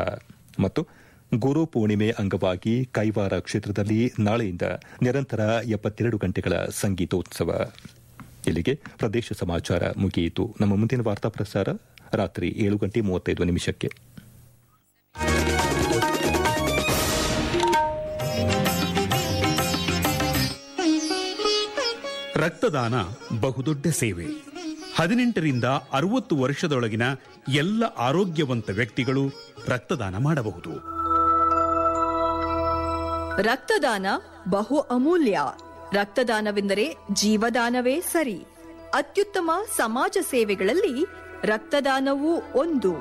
ಮತ್ತು ಗುರು ಪೂರ್ಣಿಮೆ ಅಂಗವಾಗಿ ಕೈವಾರ ಕ್ಷೇತ್ರದಲ್ಲಿ ನಾಳೆಯಿಂದ ನಿರಂತರ ಎಪ್ಪತ್ತೆರಡು ಗಂಟೆಗಳ ಸಂಗೀತೋತ್ಸವ ಇಲ್ಲಿಗೆ ಪ್ರದೇಶ ಸಮಾಚಾರ ಮುಗಿಯಿತು ನಮ್ಮ ಮುಂದಿನ ವಾರ್ತಾ ಪ್ರಸಾರ ರಾತ್ರಿ ಏಳು ಗಂಟೆ ಮೂವತ್ತೈದು ನಿಮಿಷಕ್ಕೆ ರಕ್ತದಾನ ಬಹುದೊಡ್ಡ ಸೇವೆ ಹದಿನೆಂಟರಿಂದ ಅರವತ್ತು ವರ್ಷದೊಳಗಿನ ಎಲ್ಲ ಆರೋಗ್ಯವಂತ ವ್ಯಕ್ತಿಗಳು ರಕ್ತದಾನ ಮಾಡಬಹುದು ರಕ್ತದಾನ ಬಹು ಅಮೂಲ್ಯ ರಕ್ತದಾನವೆಂದರೆ ಜೀವದಾನವೇ ಸರಿ ಅತ್ಯುತ್ತಮ ಸಮಾಜ ಸೇವೆಗಳಲ್ಲಿ ರಕ್ತದಾನವೂ ಒಂದು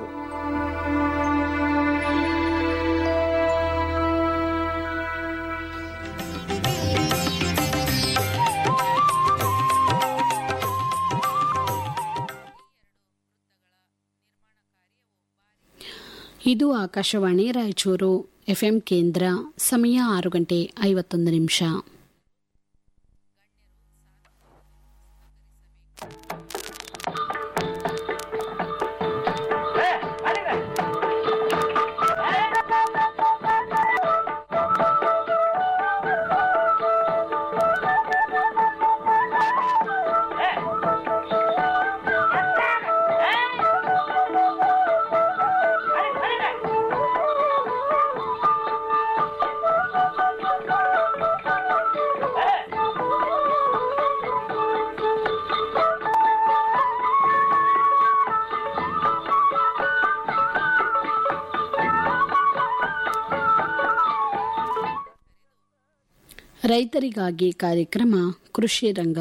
ಇದು ಆಕಾಶವಾಣಿ ರಾಯಚೂರು ಎಫ್ಎಂ ಕೇಂದ್ರ ಸಮಯ ಆರು ಗಂಟೆ ಐವತ್ತೊಂದು ನಿಮಿಷ ರೈತರಿಗಾಗಿ ಕಾರ್ಯಕ್ರಮ ಕೃಷಿ ರಂಗ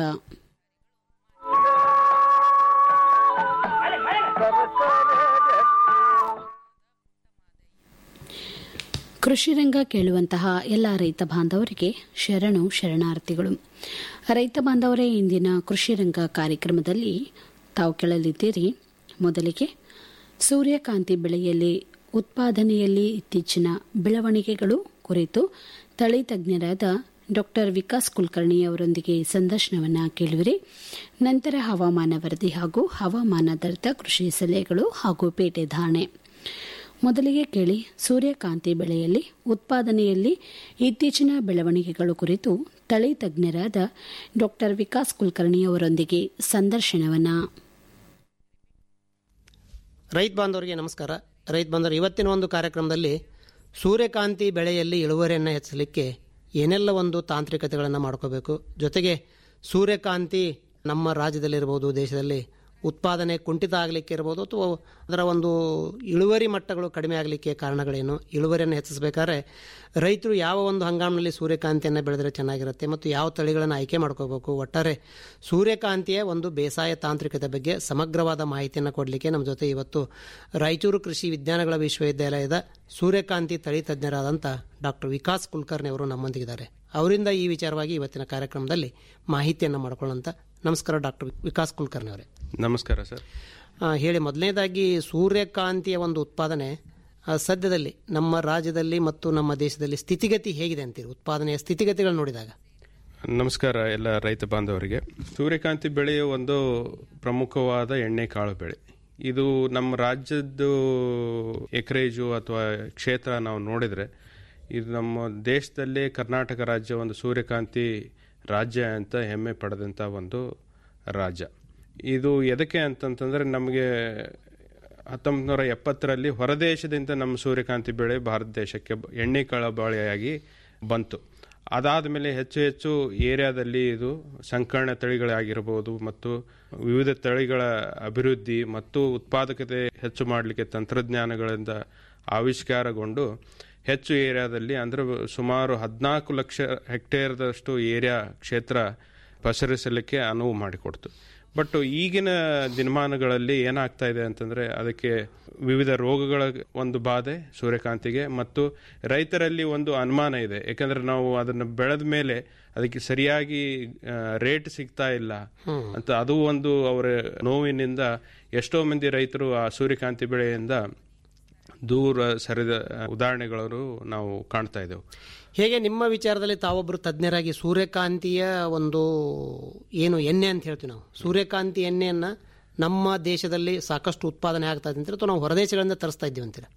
ಕೃಷಿ ರಂಗ ಕೇಳುವಂತಹ ಎಲ್ಲ ರೈತ ಬಾಂಧವರಿಗೆ ಶರಣು ಶರಣಾರ್ಥಿಗಳು ರೈತ ಬಾಂಧವರೇ ಇಂದಿನ ಕೃಷಿ ರಂಗ ಕಾರ್ಯಕ್ರಮದಲ್ಲಿ ತಾವು ಕೇಳಲಿದ್ದೀರಿ ಮೊದಲಿಗೆ ಸೂರ್ಯಕಾಂತಿ ಬೆಳೆಯಲ್ಲಿ ಉತ್ಪಾದನೆಯಲ್ಲಿ ಇತ್ತೀಚಿನ ಬೆಳವಣಿಗೆಗಳು ಕುರಿತು ತಳಿ ತಜ್ಞರಾದ ಡಾಕ್ಟರ್ ವಿಕಾಸ್ ಕುಲಕರ್ಣಿ ಅವರೊಂದಿಗೆ ಸಂದರ್ಶನವನ್ನ ಕೇಳುವಿರಿ ನಂತರ ಹವಾಮಾನ ವರದಿ ಹಾಗೂ ಹವಾಮಾನಾಧಾರಿತ ಕೃಷಿ ಸಲಹೆಗಳು ಹಾಗೂ ಪೇಟೆ ಧಾರಣೆ ಮೊದಲಿಗೆ ಕೇಳಿ ಸೂರ್ಯಕಾಂತಿ ಬೆಳೆಯಲ್ಲಿ ಉತ್ಪಾದನೆಯಲ್ಲಿ ಇತ್ತೀಚಿನ ಬೆಳವಣಿಗೆಗಳು ಕುರಿತು ತಳಿ ತಜ್ಞರಾದ ಡಾಕ್ಟರ್ ವಿಕಾಸ್ ಕುಲಕರ್ಣಿ ಅವರೊಂದಿಗೆ ಸಂದರ್ಶನವನ್ನ ರೈತ ಬಾಂಧವರಿಗೆ ನಮಸ್ಕಾರ ರೈತ ಬಾಂಧವರು ಇವತ್ತಿನ ಒಂದು ಕಾರ್ಯಕ್ರಮದಲ್ಲಿ ಸೂರ್ಯಕಾಂತಿ ಬೆಳೆಯಲ್ಲಿ ಇಳುವರಿಯನ್ನು ಹೆಚ್ಚಲಿಕ್ಕೆ ಏನೆಲ್ಲ ಒಂದು ತಾಂತ್ರಿಕತೆಗಳನ್ನು ಮಾಡ್ಕೋಬೇಕು ಜೊತೆಗೆ ಸೂರ್ಯಕಾಂತಿ ನಮ್ಮ ರಾಜ್ಯದಲ್ಲಿರ್ಬೋದು ದೇಶದಲ್ಲಿ ಉತ್ಪಾದನೆ ಕುಂಠಿತ ಆಗಲಿಕ್ಕೆ ಇರ್ಬೋದು ಅಥವಾ ಅದರ ಒಂದು ಇಳುವರಿ ಮಟ್ಟಗಳು ಕಡಿಮೆ ಆಗಲಿಕ್ಕೆ ಕಾರಣಗಳೇನು ಇಳುವರಿಯನ್ನು ಹೆಚ್ಚಿಸಬೇಕಾದ್ರೆ ರೈತರು ಯಾವ ಒಂದು ಹಂಗಾಮಿನಲ್ಲಿ ಸೂರ್ಯಕಾಂತಿಯನ್ನು ಬೆಳೆದರೆ ಚೆನ್ನಾಗಿರುತ್ತೆ ಮತ್ತು ಯಾವ ತಳಿಗಳನ್ನು ಆಯ್ಕೆ ಮಾಡ್ಕೋಬೇಕು ಒಟ್ಟಾರೆ ಸೂರ್ಯಕಾಂತಿಯ ಒಂದು ಬೇಸಾಯ ತಾಂತ್ರಿಕತೆ ಬಗ್ಗೆ ಸಮಗ್ರವಾದ ಮಾಹಿತಿಯನ್ನು ಕೊಡಲಿಕ್ಕೆ ನಮ್ಮ ಜೊತೆ ಇವತ್ತು ರಾಯಚೂರು ಕೃಷಿ ವಿಜ್ಞಾನಗಳ ವಿಶ್ವವಿದ್ಯಾಲಯದ ಸೂರ್ಯಕಾಂತಿ ತಳಿ ತಜ್ಞರಾದಂಥ ಡಾಕ್ಟರ್ ವಿಕಾಸ್ ಕುಲಕರ್ಣಿ ಅವರು ನಮ್ಮೊಂದಿಗಿದ್ದಾರೆ ಅವರಿಂದ ಈ ವಿಚಾರವಾಗಿ ಇವತ್ತಿನ ಕಾರ್ಯಕ್ರಮದಲ್ಲಿ ಮಾಹಿತಿಯನ್ನು ಮಾಡ್ಕೊಳ್ಳೋಂಥ ನಮಸ್ಕಾರ ಡಾಕ್ಟರ್ ವಿಕಾಸ್ ಕುಲಕರ್ಣಿ ಅವರೇ ನಮಸ್ಕಾರ ಸರ್ ಆ, ಹೇಳಿ ಮೊದಲನೇದಾಗಿ ಸೂರ್ಯಕಾಂತಿಯ ಒಂದು ಉತ್ಪಾದನೆ ಆ, ಸದ್ಯದಲ್ಲಿ ನಮ್ಮ ರಾಜ್ಯದಲ್ಲಿ ಮತ್ತು ನಮ್ಮ ದೇಶದಲ್ಲಿ ಸ್ಥಿತಿಗತಿ ಹೇಗಿದೆ ಅಂತೀರಿ ಉತ್ಪಾದನೆಯ ಸ್ಥಿತಿಗತಿಗಳು ನೋಡಿದಾಗ ನಮಸ್ಕಾರ ಎಲ್ಲ ರೈತ ಬಾಂಧವರಿಗೆ ಸೂರ್ಯಕಾಂತಿ ಬೆಳೆಯು ಒಂದು ಪ್ರಮುಖವಾದ ಎಣ್ಣೆ ಕಾಳು ಬೆಳೆ ಇದು ನಮ್ಮ ರಾಜ್ಯದ್ದು ಎಕರೇಜು ಅಥವಾ ಕ್ಷೇತ್ರ ನಾವು ನೋಡಿದರೆ ಇದು ನಮ್ಮ ದೇಶದಲ್ಲೇ ಕರ್ನಾಟಕ ರಾಜ್ಯ ಒಂದು ಸೂರ್ಯಕಾಂತಿ ರಾಜ್ಯ ಅಂತ ಹೆಮ್ಮೆ ಪಡೆದಂಥ ಒಂದು ರಾಜ್ಯ ಇದು ಎದಕ್ಕೆ ಅಂತಂತಂದರೆ ನಮಗೆ ಹತ್ತೊಂಬತ್ತು ನೂರ ಎಪ್ಪತ್ತರಲ್ಲಿ ಹೊರದೇಶದಿಂದ ನಮ್ಮ ಸೂರ್ಯಕಾಂತಿ ಬೆಳೆ ಭಾರತ ದೇಶಕ್ಕೆ ಬ- ಎಣ್ಣೆ ಕಾಳ ಬೆಳೆಯಾಗಿ ಬಂತು ಅದಾದ ಮೇಲೆ ಹೆಚ್ಚು ಹೆಚ್ಚು ಏರಿಯಾದಲ್ಲಿ ಇದು ಸಂಕರ್ಣ ತಳಿಗಳಾಗಿರ್ಬೋದು ಮತ್ತು ವಿವಿಧ ತಳಿಗಳ ಅಭಿವೃದ್ಧಿ ಮತ್ತು ಉತ್ಪಾದಕತೆ ಹೆಚ್ಚು ಮಾಡಲಿಕ್ಕೆ ತಂತ್ರಜ್ಞಾನಗಳಿಂದ ಆವಿಷ್ಕಾರಗೊಂಡು ಹೆಚ್ಚು ಏರಿಯಾದಲ್ಲಿ ಅಂದರೆ ಸುಮಾರು ಹದಿನಾಲ್ಕು ಲಕ್ಷ ಹೆಕ್ಟೇರ್ದಷ್ಟು ಏರಿಯಾ ಕ್ಷೇತ್ರ ಪಸರಿಸಲಿಕ್ಕೆ ಅನುವು ಮಾಡಿಕೊಡ್ತು ಬಟ್ ಈಗಿನ ದಿನಮಾನಗಳಲ್ಲಿ ಏನಾಗ್ತಾ ಇದೆ ಅಂತಂದರೆ ಅದಕ್ಕೆ ವಿವಿಧ ರೋಗಗಳ ಒಂದು ಬಾಧೆ ಸೂರ್ಯಕಾಂತಿಗೆ ಮತ್ತು ರೈತರಲ್ಲಿ ಒಂದು ಅನುಮಾನ ಇದೆ ಯಾಕಂದ್ರೆ ನಾವು ಅದನ್ನು ಬೆಳೆದ ಮೇಲೆ ಅದಕ್ಕೆ ಸರಿಯಾಗಿ ರೇಟ್ ಸಿಗ್ತಾ ಇಲ್ಲ ಅಂತ ಅದು ಒಂದು ಅವರ ನೋವಿನಿಂದ ಎಷ್ಟೋ ಮಂದಿ ರೈತರು ಆ ಸೂರ್ಯಕಾಂತಿ ಬೆಳೆಯಿಂದ ದೂರ ಸರಿದ ಉದಾಹರಣೆಗಳನ್ನು ನಾವು ಕಾಣ್ತಾ ಇದ್ದೇವೆ ಹೇಗೆ ನಿಮ್ಮ ವಿಚಾರದಲ್ಲಿ ತಾವೊಬ್ಬರು ತಜ್ಞರಾಗಿ ಸೂರ್ಯಕಾಂತಿಯ ಒಂದು ಏನು ಎಣ್ಣೆ ಅಂತ ಹೇಳ್ತೀವಿ ನಾವು ಸೂರ್ಯಕಾಂತಿ ಎಣ್ಣೆಯನ್ನು ನಮ್ಮ ದೇಶದಲ್ಲಿ ಸಾಕಷ್ಟು ಉತ್ಪಾದನೆ ಆಗ್ತಾ ಇದೆ ಅಂತೀರ ಅಥವಾ ನಾವು ಹೊರದೇಶಗಳಿಂದ ತರಿಸ್ತಾ ಇದ್ದೀವಿ ಅಂತೀರ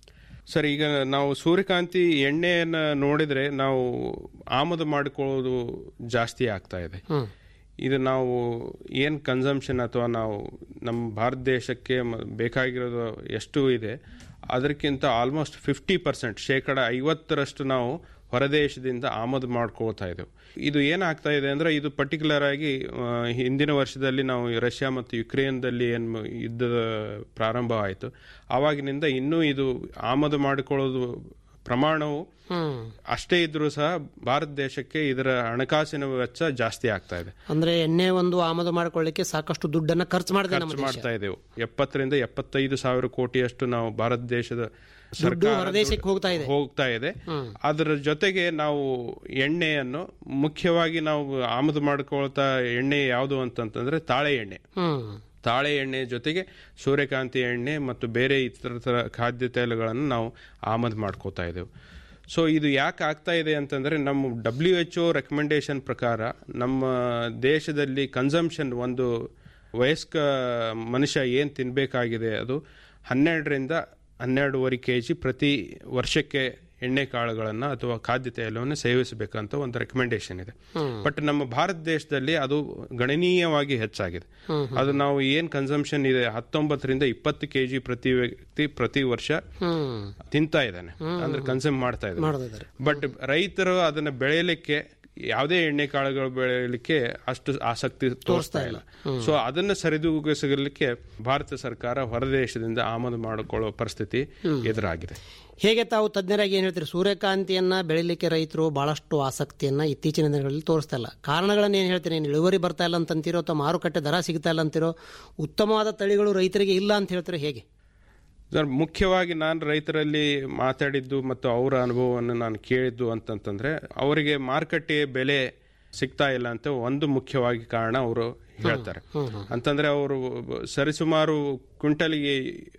ಸರ್ ಈಗ ನಾವು ಸೂರ್ಯಕಾಂತಿ ಎಣ್ಣೆಯನ್ನ ನೋಡಿದ್ರೆ ನಾವು ಆಮದು ಮಾಡಿಕೊಳ್ಳೋದು ಜಾಸ್ತಿ ಆಗ್ತಾ ಇದೆ ಇದು ನಾವು ಏನು ಕನ್ಸಂಪ್ಷನ್ ಅಥವಾ ನಾವು ನಮ್ಮ ಭಾರತ ದೇಶಕ್ಕೆ ಮ- ಬೇಕಾಗಿರೋದು ಎಷ್ಟು ಇದೆ ಅದಕ್ಕಿಂತ ಆಲ್ಮೋಸ್ಟ್ ಫಿಫ್ಟಿ ಪರ್ಸೆಂಟ್ ಶೇಕಡ ಐವತ್ತರಷ್ಟು ನಾವು ಹೊರದೇಶದಿಂದ ಆಮದು ಮಾಡ್ಕೊಳ್ತಾ ಇದ್ದೇವೆ ಇದು ಏನಾಗ್ತಾ ಇದೆ ಅಂದ್ರೆ ಇದು ಪರ್ಟಿಕ್ಯುಲರ್ ಆಗಿ ಆ, ಹಿಂದಿನ ವರ್ಷದಲ್ಲಿ ನಾವು ರಷ್ಯಾ ಮತ್ತು ಯುಕ್ರೇನ್ದಲ್ಲಿ ಏನು ಯುದ್ಧದ ಪ್ರಾರಂಭ ಆಯಿತು ಆವಾಗಿನಿಂದ ಇನ್ನೂ ಇದು ಆಮದು ಮಾಡಿಕೊಳ್ಳೋದು ಪ್ರಮಾಣವು ಅಷ್ಟೇ ಇದ್ರೂ ಸಹ ಭಾರತ ದೇಶಕ್ಕೆ ಇದರ ಹಣಕಾಸಿನ ವೆಚ್ಚ ಜಾಸ್ತಿ ಆಗ್ತಾ ಇದೆ ಅಂದ್ರೆ ಎಣ್ಣೆ ಒಂದು ಆಮದು ಮಾಡ್ಕೊಳ್ಳಿಕ್ಕೆ ಸಾಕಷ್ಟು ದುಡ್ಡನ್ನ ಖರ್ಚು ಮಾಡಿದೆ ನಮ್ಮ ಖರ್ಚು ದೇಶ ಮಾಡ್ತಾ ಇದ್ದೇವೆ ಎಪ್ಪತ್ತರಿಂದ ಎಪ್ಪತ್ತೈದು ಸಾವಿರ ಕೋಟಿಯಷ್ಟು ನಾವು ಭಾರತ ದೇಶದ ದುಡ್ಡು ಸರ್ಕಾರ ಹೊರದೇಶಕ್ಕೆ ಹೋಗ್ತಾ ಇದೆ ಹೋಗ್ತಾ ಇದೆ ಅದರ ಜೊತೆಗೆ ನಾವು ಎಣ್ಣೆಯನ್ನು ಮುಖ್ಯವಾಗಿ ನಾವು ಆಮದು ಮಾಡ್ಕೊಳ್ತಾ ಎಣ್ಣೆ ಯಾವುದು ಅಂತಂತಂದ್ರೆ ತಾಳೆ ಎಣ್ಣೆ ಹ್ಮ್ ತಾಳೆ ಎಣ್ಣೆ ಜೊತೆಗೆ ಸೂರ್ಯಕಾಂತಿ ಎಣ್ಣೆ ಮತ್ತು ಬೇರೆ ಇತರ ಖಾದ್ಯ ತೈಲಗಳನ್ನು ನಾವು ಆಮದು ಮಾಡ್ಕೋತಾ ಇದ್ದೇವೆ ಸೊ ಇದು ಯಾಕೆ ಆಗ್ತಾ ಇದೆ ಅಂತಂದ್ರೆ ನಮ್ಮ ಡಬ್ಲ್ಯೂ ಎಚ್ ಒ ರೆಕಮೆಂಡೇಶನ್ ಪ್ರಕಾರ ನಮ್ಮ ದೇಶದಲ್ಲಿ ಕನ್ಸಂಪ್ಷನ್ ಒಂದು ವಯಸ್ಕ ಮನುಷ್ಯ ಏನು ತಿನ್ನಬೇಕಾಗಿದೆ ಅದು ಹನ್ನೆರಡರಿಂದ ಹನ್ನೆರಡೂವರೆ ಕೆ ಜಿ ಪ್ರತಿ ವರ್ಷಕ್ಕೆ ಎಣ್ಣೆ ಕಾಳುಗಳನ್ನು ಅಥವಾ ಖಾದ್ಯ ತೈಲವನ್ನು ಸೇವಿಸಬೇಕಂತ ಒಂದು ರೆಕಮೆಂಡೇಶನ್ ಇದೆ ಬಟ್ ನಮ್ಮ ಭಾರತ ದೇಶದಲ್ಲಿ ಅದು ಗಣನೀಯವಾಗಿ ಹೆಚ್ಚಾಗಿದೆ ಅದು ನಾವು ಏನ್ ಕನ್ಸಂಪ್ಷನ್ ಇದೆ ಹತ್ತೊಂಬತ್ತರಿಂದ ಇಪ್ಪತ್ತು ಕೆ ಜಿ ಪ್ರತಿ ವ್ಯಕ್ತಿ ಪ್ರತಿ ವರ್ಷ ಹ್ಮ್ ತಿಂತಾ ಇದ್ದಾನೆ ಅಂದ್ರೆ ಕನ್ಸ್ಯೂಮ್ ಮಾಡ್ತಾ ಇದ್ದಾನೆ ಮಾಡ್ತಿದ್ದಾರೆ ಬಟ್ ರೈತರು ಅದನ್ನ ಬೆಳೆಯಲಿಕ್ಕೆ ಯಾವುದೇ ಎಣ್ಣೆ ಕಾಳುಗಳು ಬೆಳೆಯಲಿಕ್ಕೆ ಅಷ್ಟು ಆಸಕ್ತಿ ತೋರಿಸ್ತಾ ಇಲ್ಲ ಸೊ ಅದನ್ನ ಸರಿದೂಗಿಸಲಿಕ್ಕೆ ಭಾರತ ಸರ್ಕಾರ ಹೊರದೇಶದಿಂದ ಆಮದು ಮಾಡಿಕೊಳ್ಳುವ ಪರಿಸ್ಥಿತಿ ಎದುರಾಗಿದೆ ಹೇಗೆ ತಾವು ತಜ್ಞರಾಗಿ ಏನು ಹೇಳ್ತೀರಿ ಸೂರ್ಯಕಾಂತಿಯನ್ನ ಬೆಳಿಲಿಕ್ಕೆ ರೈತರು ಬಹಳಷ್ಟು ಆಸಕ್ತಿಯನ್ನ ಇತ್ತೀಚಿನ ದಿನಗಳಲ್ಲಿ ತೋರಿಸ್ತಾ ಇಲ್ಲ ಕಾರಣಗಳನ್ನ ಏನು ಹೇಳ್ತೀರಿ ಏನು ಇಳುವರಿ ಬರ್ತಾ ಇಲ್ಲ ಅಂತಂತೀರೋ ಅಥವಾ ಮಾರುಕಟ್ಟೆ ದರ ಸಿಗ್ತಾ ಇಲ್ಲ ಅಂತೀರೋ ಉತ್ತಮವಾದ ತಳಿಗಳು ರೈತರಿಗೆ ಇಲ್ಲ ಅಂತ ಹೇಳ್ತಾರೆ ಹೇಗೆ ಸರ್ ಮುಖ್ಯವಾಗಿ ನಾನು ರೈತರಲ್ಲಿ ಮಾತಾಡಿದ್ದು ಮತ್ತು ಅವರ ಅನುಭವವನ್ನು ನಾನು ಕೇಳಿದ್ದು ಅಂತಂತಂದ್ರೆ ಅವರಿಗೆ ಮಾರುಕಟ್ಟೆಯ ಬೆಲೆ ಸಿಗ್ತಾ ಇಲ್ಲ ಅಂತ ಒಂದು ಮುಖ್ಯವಾಗಿ ಕಾರಣ ಅವರು ಹೇಳ್ತಾರೆ ಅಂತಂದ್ರೆ ಅವರು ಸರಿಸುಮಾರು ಕ್ವಿಂಟಲ್ಗೆ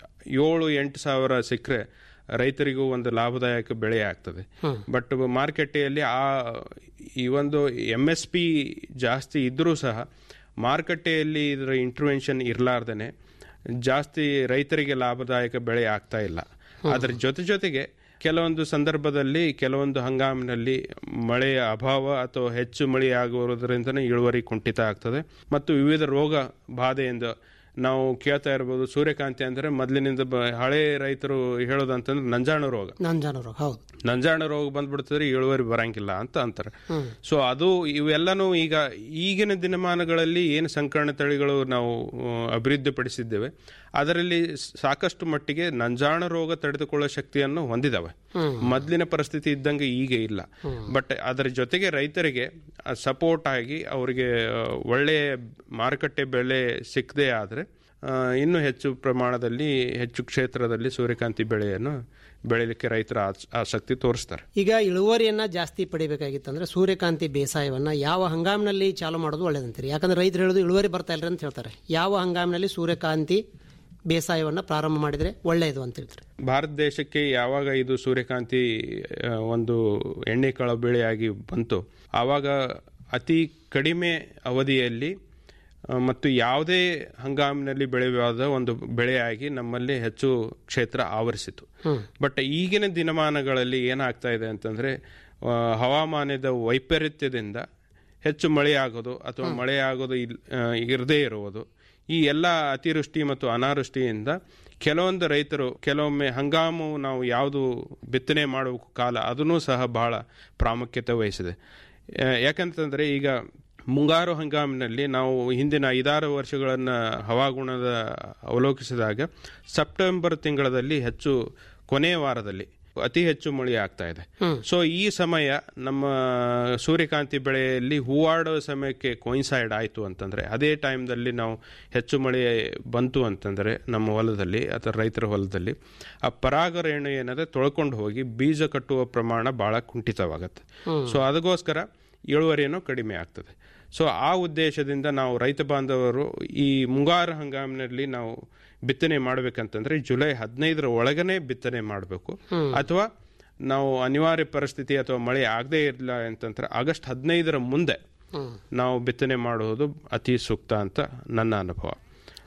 ಏಳು ಎಂಟು ಸಾವಿರ ಸಿಕ್ಕರೆ ರೈತರಿಗೂ ಒಂದು ಲಾಭದಾಯಕ ಬೆಳೆ ಆಗ್ತದೆ ಬಟ್ ಮಾರುಕಟ್ಟೆಯಲ್ಲಿ ಆ ಈ ಒಂದು ಎಂ ಎಸ್ ಪಿ ಜಾಸ್ತಿ ಇದ್ರೂ ಸಹ ಮಾರುಕಟ್ಟೆಯಲ್ಲಿ ಇದರ ಇಂಟರ್ವೆನ್ಷನ್ ಇರಲಾರ್ದೇನೆ ಜಾಸ್ತಿ ರೈತರಿಗೆ ಲಾಭದಾಯಕ ಬೆಳೆ ಆಗ್ತಾ ಇಲ್ಲ ಅದರ ಜೊತೆ ಜೊತೆಗೆ ಕೆಲವೊಂದು ಸಂದರ್ಭದಲ್ಲಿ ಕೆಲವೊಂದು ಹಂಗಾಮಿನಲ್ಲಿ ಮಳೆಯ ಅಭಾವ ಅಥವಾ ಹೆಚ್ಚು ಮಳೆ ಆಗುವುದರಿಂದನೇ ಇಳುವರಿ ಕುಂಠಿತ ಆಗ್ತದೆ ಮತ್ತು ವಿವಿಧ ರೋಗ ಬಾಧೆಯಿಂದ ನಾವು ಕೇಳ್ತಾ ಇರ್ಬೋದು ಸೂರ್ಯಕಾಂತಿ ಅಂದ್ರೆ ಮೊದಲಿನಿಂದ ಬ- ಹಳೆ ರೈತರು ಹೇಳೋದಂತಂದ್ರೆ ನಂಜಾಣು ರೋಗ ನಂಜಾನರು ಹೌದು ನಂಜಾಣ ರೋಗ ಬಂದ್ಬಿಡ್ತದ್ರೆ ಇಳುವರಿ ಬರಂಗಿಲ್ಲ ಅಂತ ಅಂತಾರೆ ಸೊ ಅದು ಇವೆಲ್ಲನೂ ಈಗ ಈಗಿನ ದಿನಮಾನಗಳಲ್ಲಿ ಏನು ಸಂಕರಣ ತಳಿಗಳು ನಾವು ಆ, ಅಭಿವೃದ್ಧಿಪಡಿಸಿದ್ದೇವೆ ಅದರಲ್ಲಿ ಸಾಕಷ್ಟು ಮಟ್ಟಿಗೆ ನಂಜಾಣ ರೋಗ ತಡೆದುಕೊಳ್ಳೋ ಶಕ್ತಿಯನ್ನು ಹೊಂದಿದಾವೆ ಮೊದಲಿನ ಪರಿಸ್ಥಿತಿ ಇದ್ದಂಗೆ ಈಗ ಇಲ್ಲ ಬಟ್ ಅದರ ಜೊತೆಗೆ ರೈತರಿಗೆ ಸಪೋರ್ಟ್ ಆಗಿ ಅವರಿಗೆ ಆ, ಒಳ್ಳೆಯ ಮಾರುಕಟ್ಟೆ ಬೆಲೆ ಸಿಕ್ಕದೇ ಆದರೆ ಇನ್ನೂ ಹೆಚ್ಚು ಪ್ರಮಾಣದಲ್ಲಿ ಹೆಚ್ಚು ಕ್ಷೇತ್ರದಲ್ಲಿ ಸೂರ್ಯಕಾಂತಿ ಬೆಳೆಯನ್ನು ಬೆಳೆಯಲಿಕ್ಕೆ ರೈತರ ಆಸ್- ಆಸಕ್ತಿ ತೋರಿಸ್ತಾರೆ ಈಗ ಇಳುವರಿಯನ್ನ ಜಾಸ್ತಿ ಪಡಿಬೇಕಾಗಿತ್ತಂದ್ರೆ ಸೂರ್ಯಕಾಂತಿ ಬೇಸಾಯವನ್ನ ಯಾವ ಹಂಗಾಮಿನಲ್ಲಿ ಚಾಲು ಮಾಡೋದು ಒಳ್ಳೇದಂತೀರಿ ಯಾಕಂದ್ರೆ ರೈತರು ಹೇಳೋದು ಇಳುವರಿ ಬರ್ತಾ ಇಲ್ಲ ಅಂತ ಹೇಳ್ತಾರೆ ಯಾವ ಹಂಗಾಮಿನಲ್ಲಿ ಸೂರ್ಯಕಾಂತಿ ಬೇಸಾಯವನ್ನ ಪ್ರಾರಂಭ ಮಾಡಿದ್ರೆ ಒಳ್ಳೆಯದು ಅಂತ ಹೇಳ್ತಾರೆ ಭಾರತ ದೇಶಕ್ಕೆ ಯಾವಾಗ ಇದು ಸೂರ್ಯಕಾಂತಿ ಆ, ಒಂದು ಎಣ್ಣೆ ಕಾಳ ಬೆಳೆಯಾಗಿ ಬಂತು ಆವಾಗ ಅತಿ ಕಡಿಮೆ ಅವಧಿಯಲ್ಲಿ ಆ, ಮತ್ತು ಯಾವುದೇ ಹಂಗಾಮಿನಲ್ಲಿ ಬೆಳೆಯಬಹುದಾದ ಒಂದು ಬೆಳೆಯಾಗಿ ನಮ್ಮಲ್ಲಿ ಹೆಚ್ಚು ಕ್ಷೇತ್ರ ಆವರಿಸಿತು ಬಟ್ ಈಗಿನ ದಿನಮಾನಗಳಲ್ಲಿ ಏನಾಗ್ತಾ ಇದೆ ಅಂತಂದ್ರೆ ಆ, ಹವಾಮಾನದ ವೈಪರೀತ್ಯದಿಂದ ಹೆಚ್ಚು ಮಳೆ ಆಗೋದು ಅಥವಾ ಮಳೆ ಆಗೋದು ಇಲ್ ಇರದೇ ಇರುವುದು ಈ ಎಲ್ಲ ಅತಿವೃಷ್ಟಿ ಮತ್ತು ಅನಾವೃಷ್ಟಿಯಿಂದ ಕೆಲವೊಂದು ರೈತರು ಕೆಲವೊಮ್ಮೆ ಹಂಗಾಮು ನಾವು ಯಾವುದು ಬಿತ್ತನೆ ಮಾಡಬೇಕು ಕಾಲ ಅದನ್ನೂ ಸಹ ಬಹಳ ಪ್ರಾಮುಖ್ಯತೆ ವಹಿಸಿದೆ ಆ, ಯಾಕಂತಂದ್ರೆ ಈಗ ಮುಂಗಾರು ಹಂಗಾಮಿನಲ್ಲಿ ನಾವು ಹಿಂದಿನ ಐದಾರು ವರ್ಷಗಳನ್ನ ಹವಾಗುಣದ ಅವಲೋಕಿಸಿದಾಗ ಸೆಪ್ಟೆಂಬರ್ ತಿಂಗಳಲ್ಲಿ ಹೆಚ್ಚು ಕೊನೆಯ ವಾರದಲ್ಲಿ ಅತಿ ಹೆಚ್ಚು ಮಳೆ ಆಗ್ತಾ ಇದೆ ಸೊ ಈ ಸಮಯ ನಮ್ಮ ಸೂರ್ಯಕಾಂತಿ ಬೆಳೆಯಲ್ಲಿ ಹೂವಾಡೋ ಸಮಯಕ್ಕೆ ಕೋಯಿನ್ಸೈಡ್ ಆಯಿತು ಅಂತಂದ್ರೆ ಅದೇ ಟೈಮ್ದಲ್ಲಿ ನಾವು ಹೆಚ್ಚು ಮಳೆ ಬಂತು ಅಂತಂದ್ರೆ ನಮ್ಮ ಹೊಲದಲ್ಲಿ ಅಥವಾ ರೈತರ ಹೊಲದಲ್ಲಿ ಆ ಪರಾಗರೇಣು ಏನದೆ ತೊಳ್ಕೊಂಡು ಹೋಗಿ ಬೀಜ ಕಟ್ಟುವ ಪ್ರಮಾಣ ಬಹಳ ಕುಂಠಿತವಾಗತ್ತೆ ಸೊ ಅದಕ್ಕೋಸ್ಕರ ಇಳುವರಿಯನ್ನು ಕಡಿಮೆ ಆಗ್ತದೆ ಸೊ ಆ ಉದ್ದೇಶದಿಂದ ನಾವು ರೈತ ಬಾಂಧವರು ಈ ಮುಂಗಾರು ಹಂಗಾಮಿನಲ್ಲಿ ನಾವು ಬಿತ್ತನೆ ಮಾಡಬೇಕಂತಂದ್ರೆ ಜುಲೈ ಹದಿನೈದರ ಒಳಗನೆ ಬಿತ್ತನೆ ಮಾಡಬೇಕು ಅಥವಾ ನಾವು ಅನಿವಾರ್ಯ ಪರಿಸ್ಥಿತಿ ಅಥವಾ ಮಳೆ ಆಗದೇ ಇರಲಿಲ್ಲ ಅಂತಂದ್ರೆ ಆಗಸ್ಟ್ ಹದಿನೈದರ ಮುಂದೆ ನಾವು ಬಿತ್ತನೆ ಮಾಡುವುದು ಅತಿ ಸೂಕ್ತ ಅಂತ ನನ್ನ ಅನುಭವ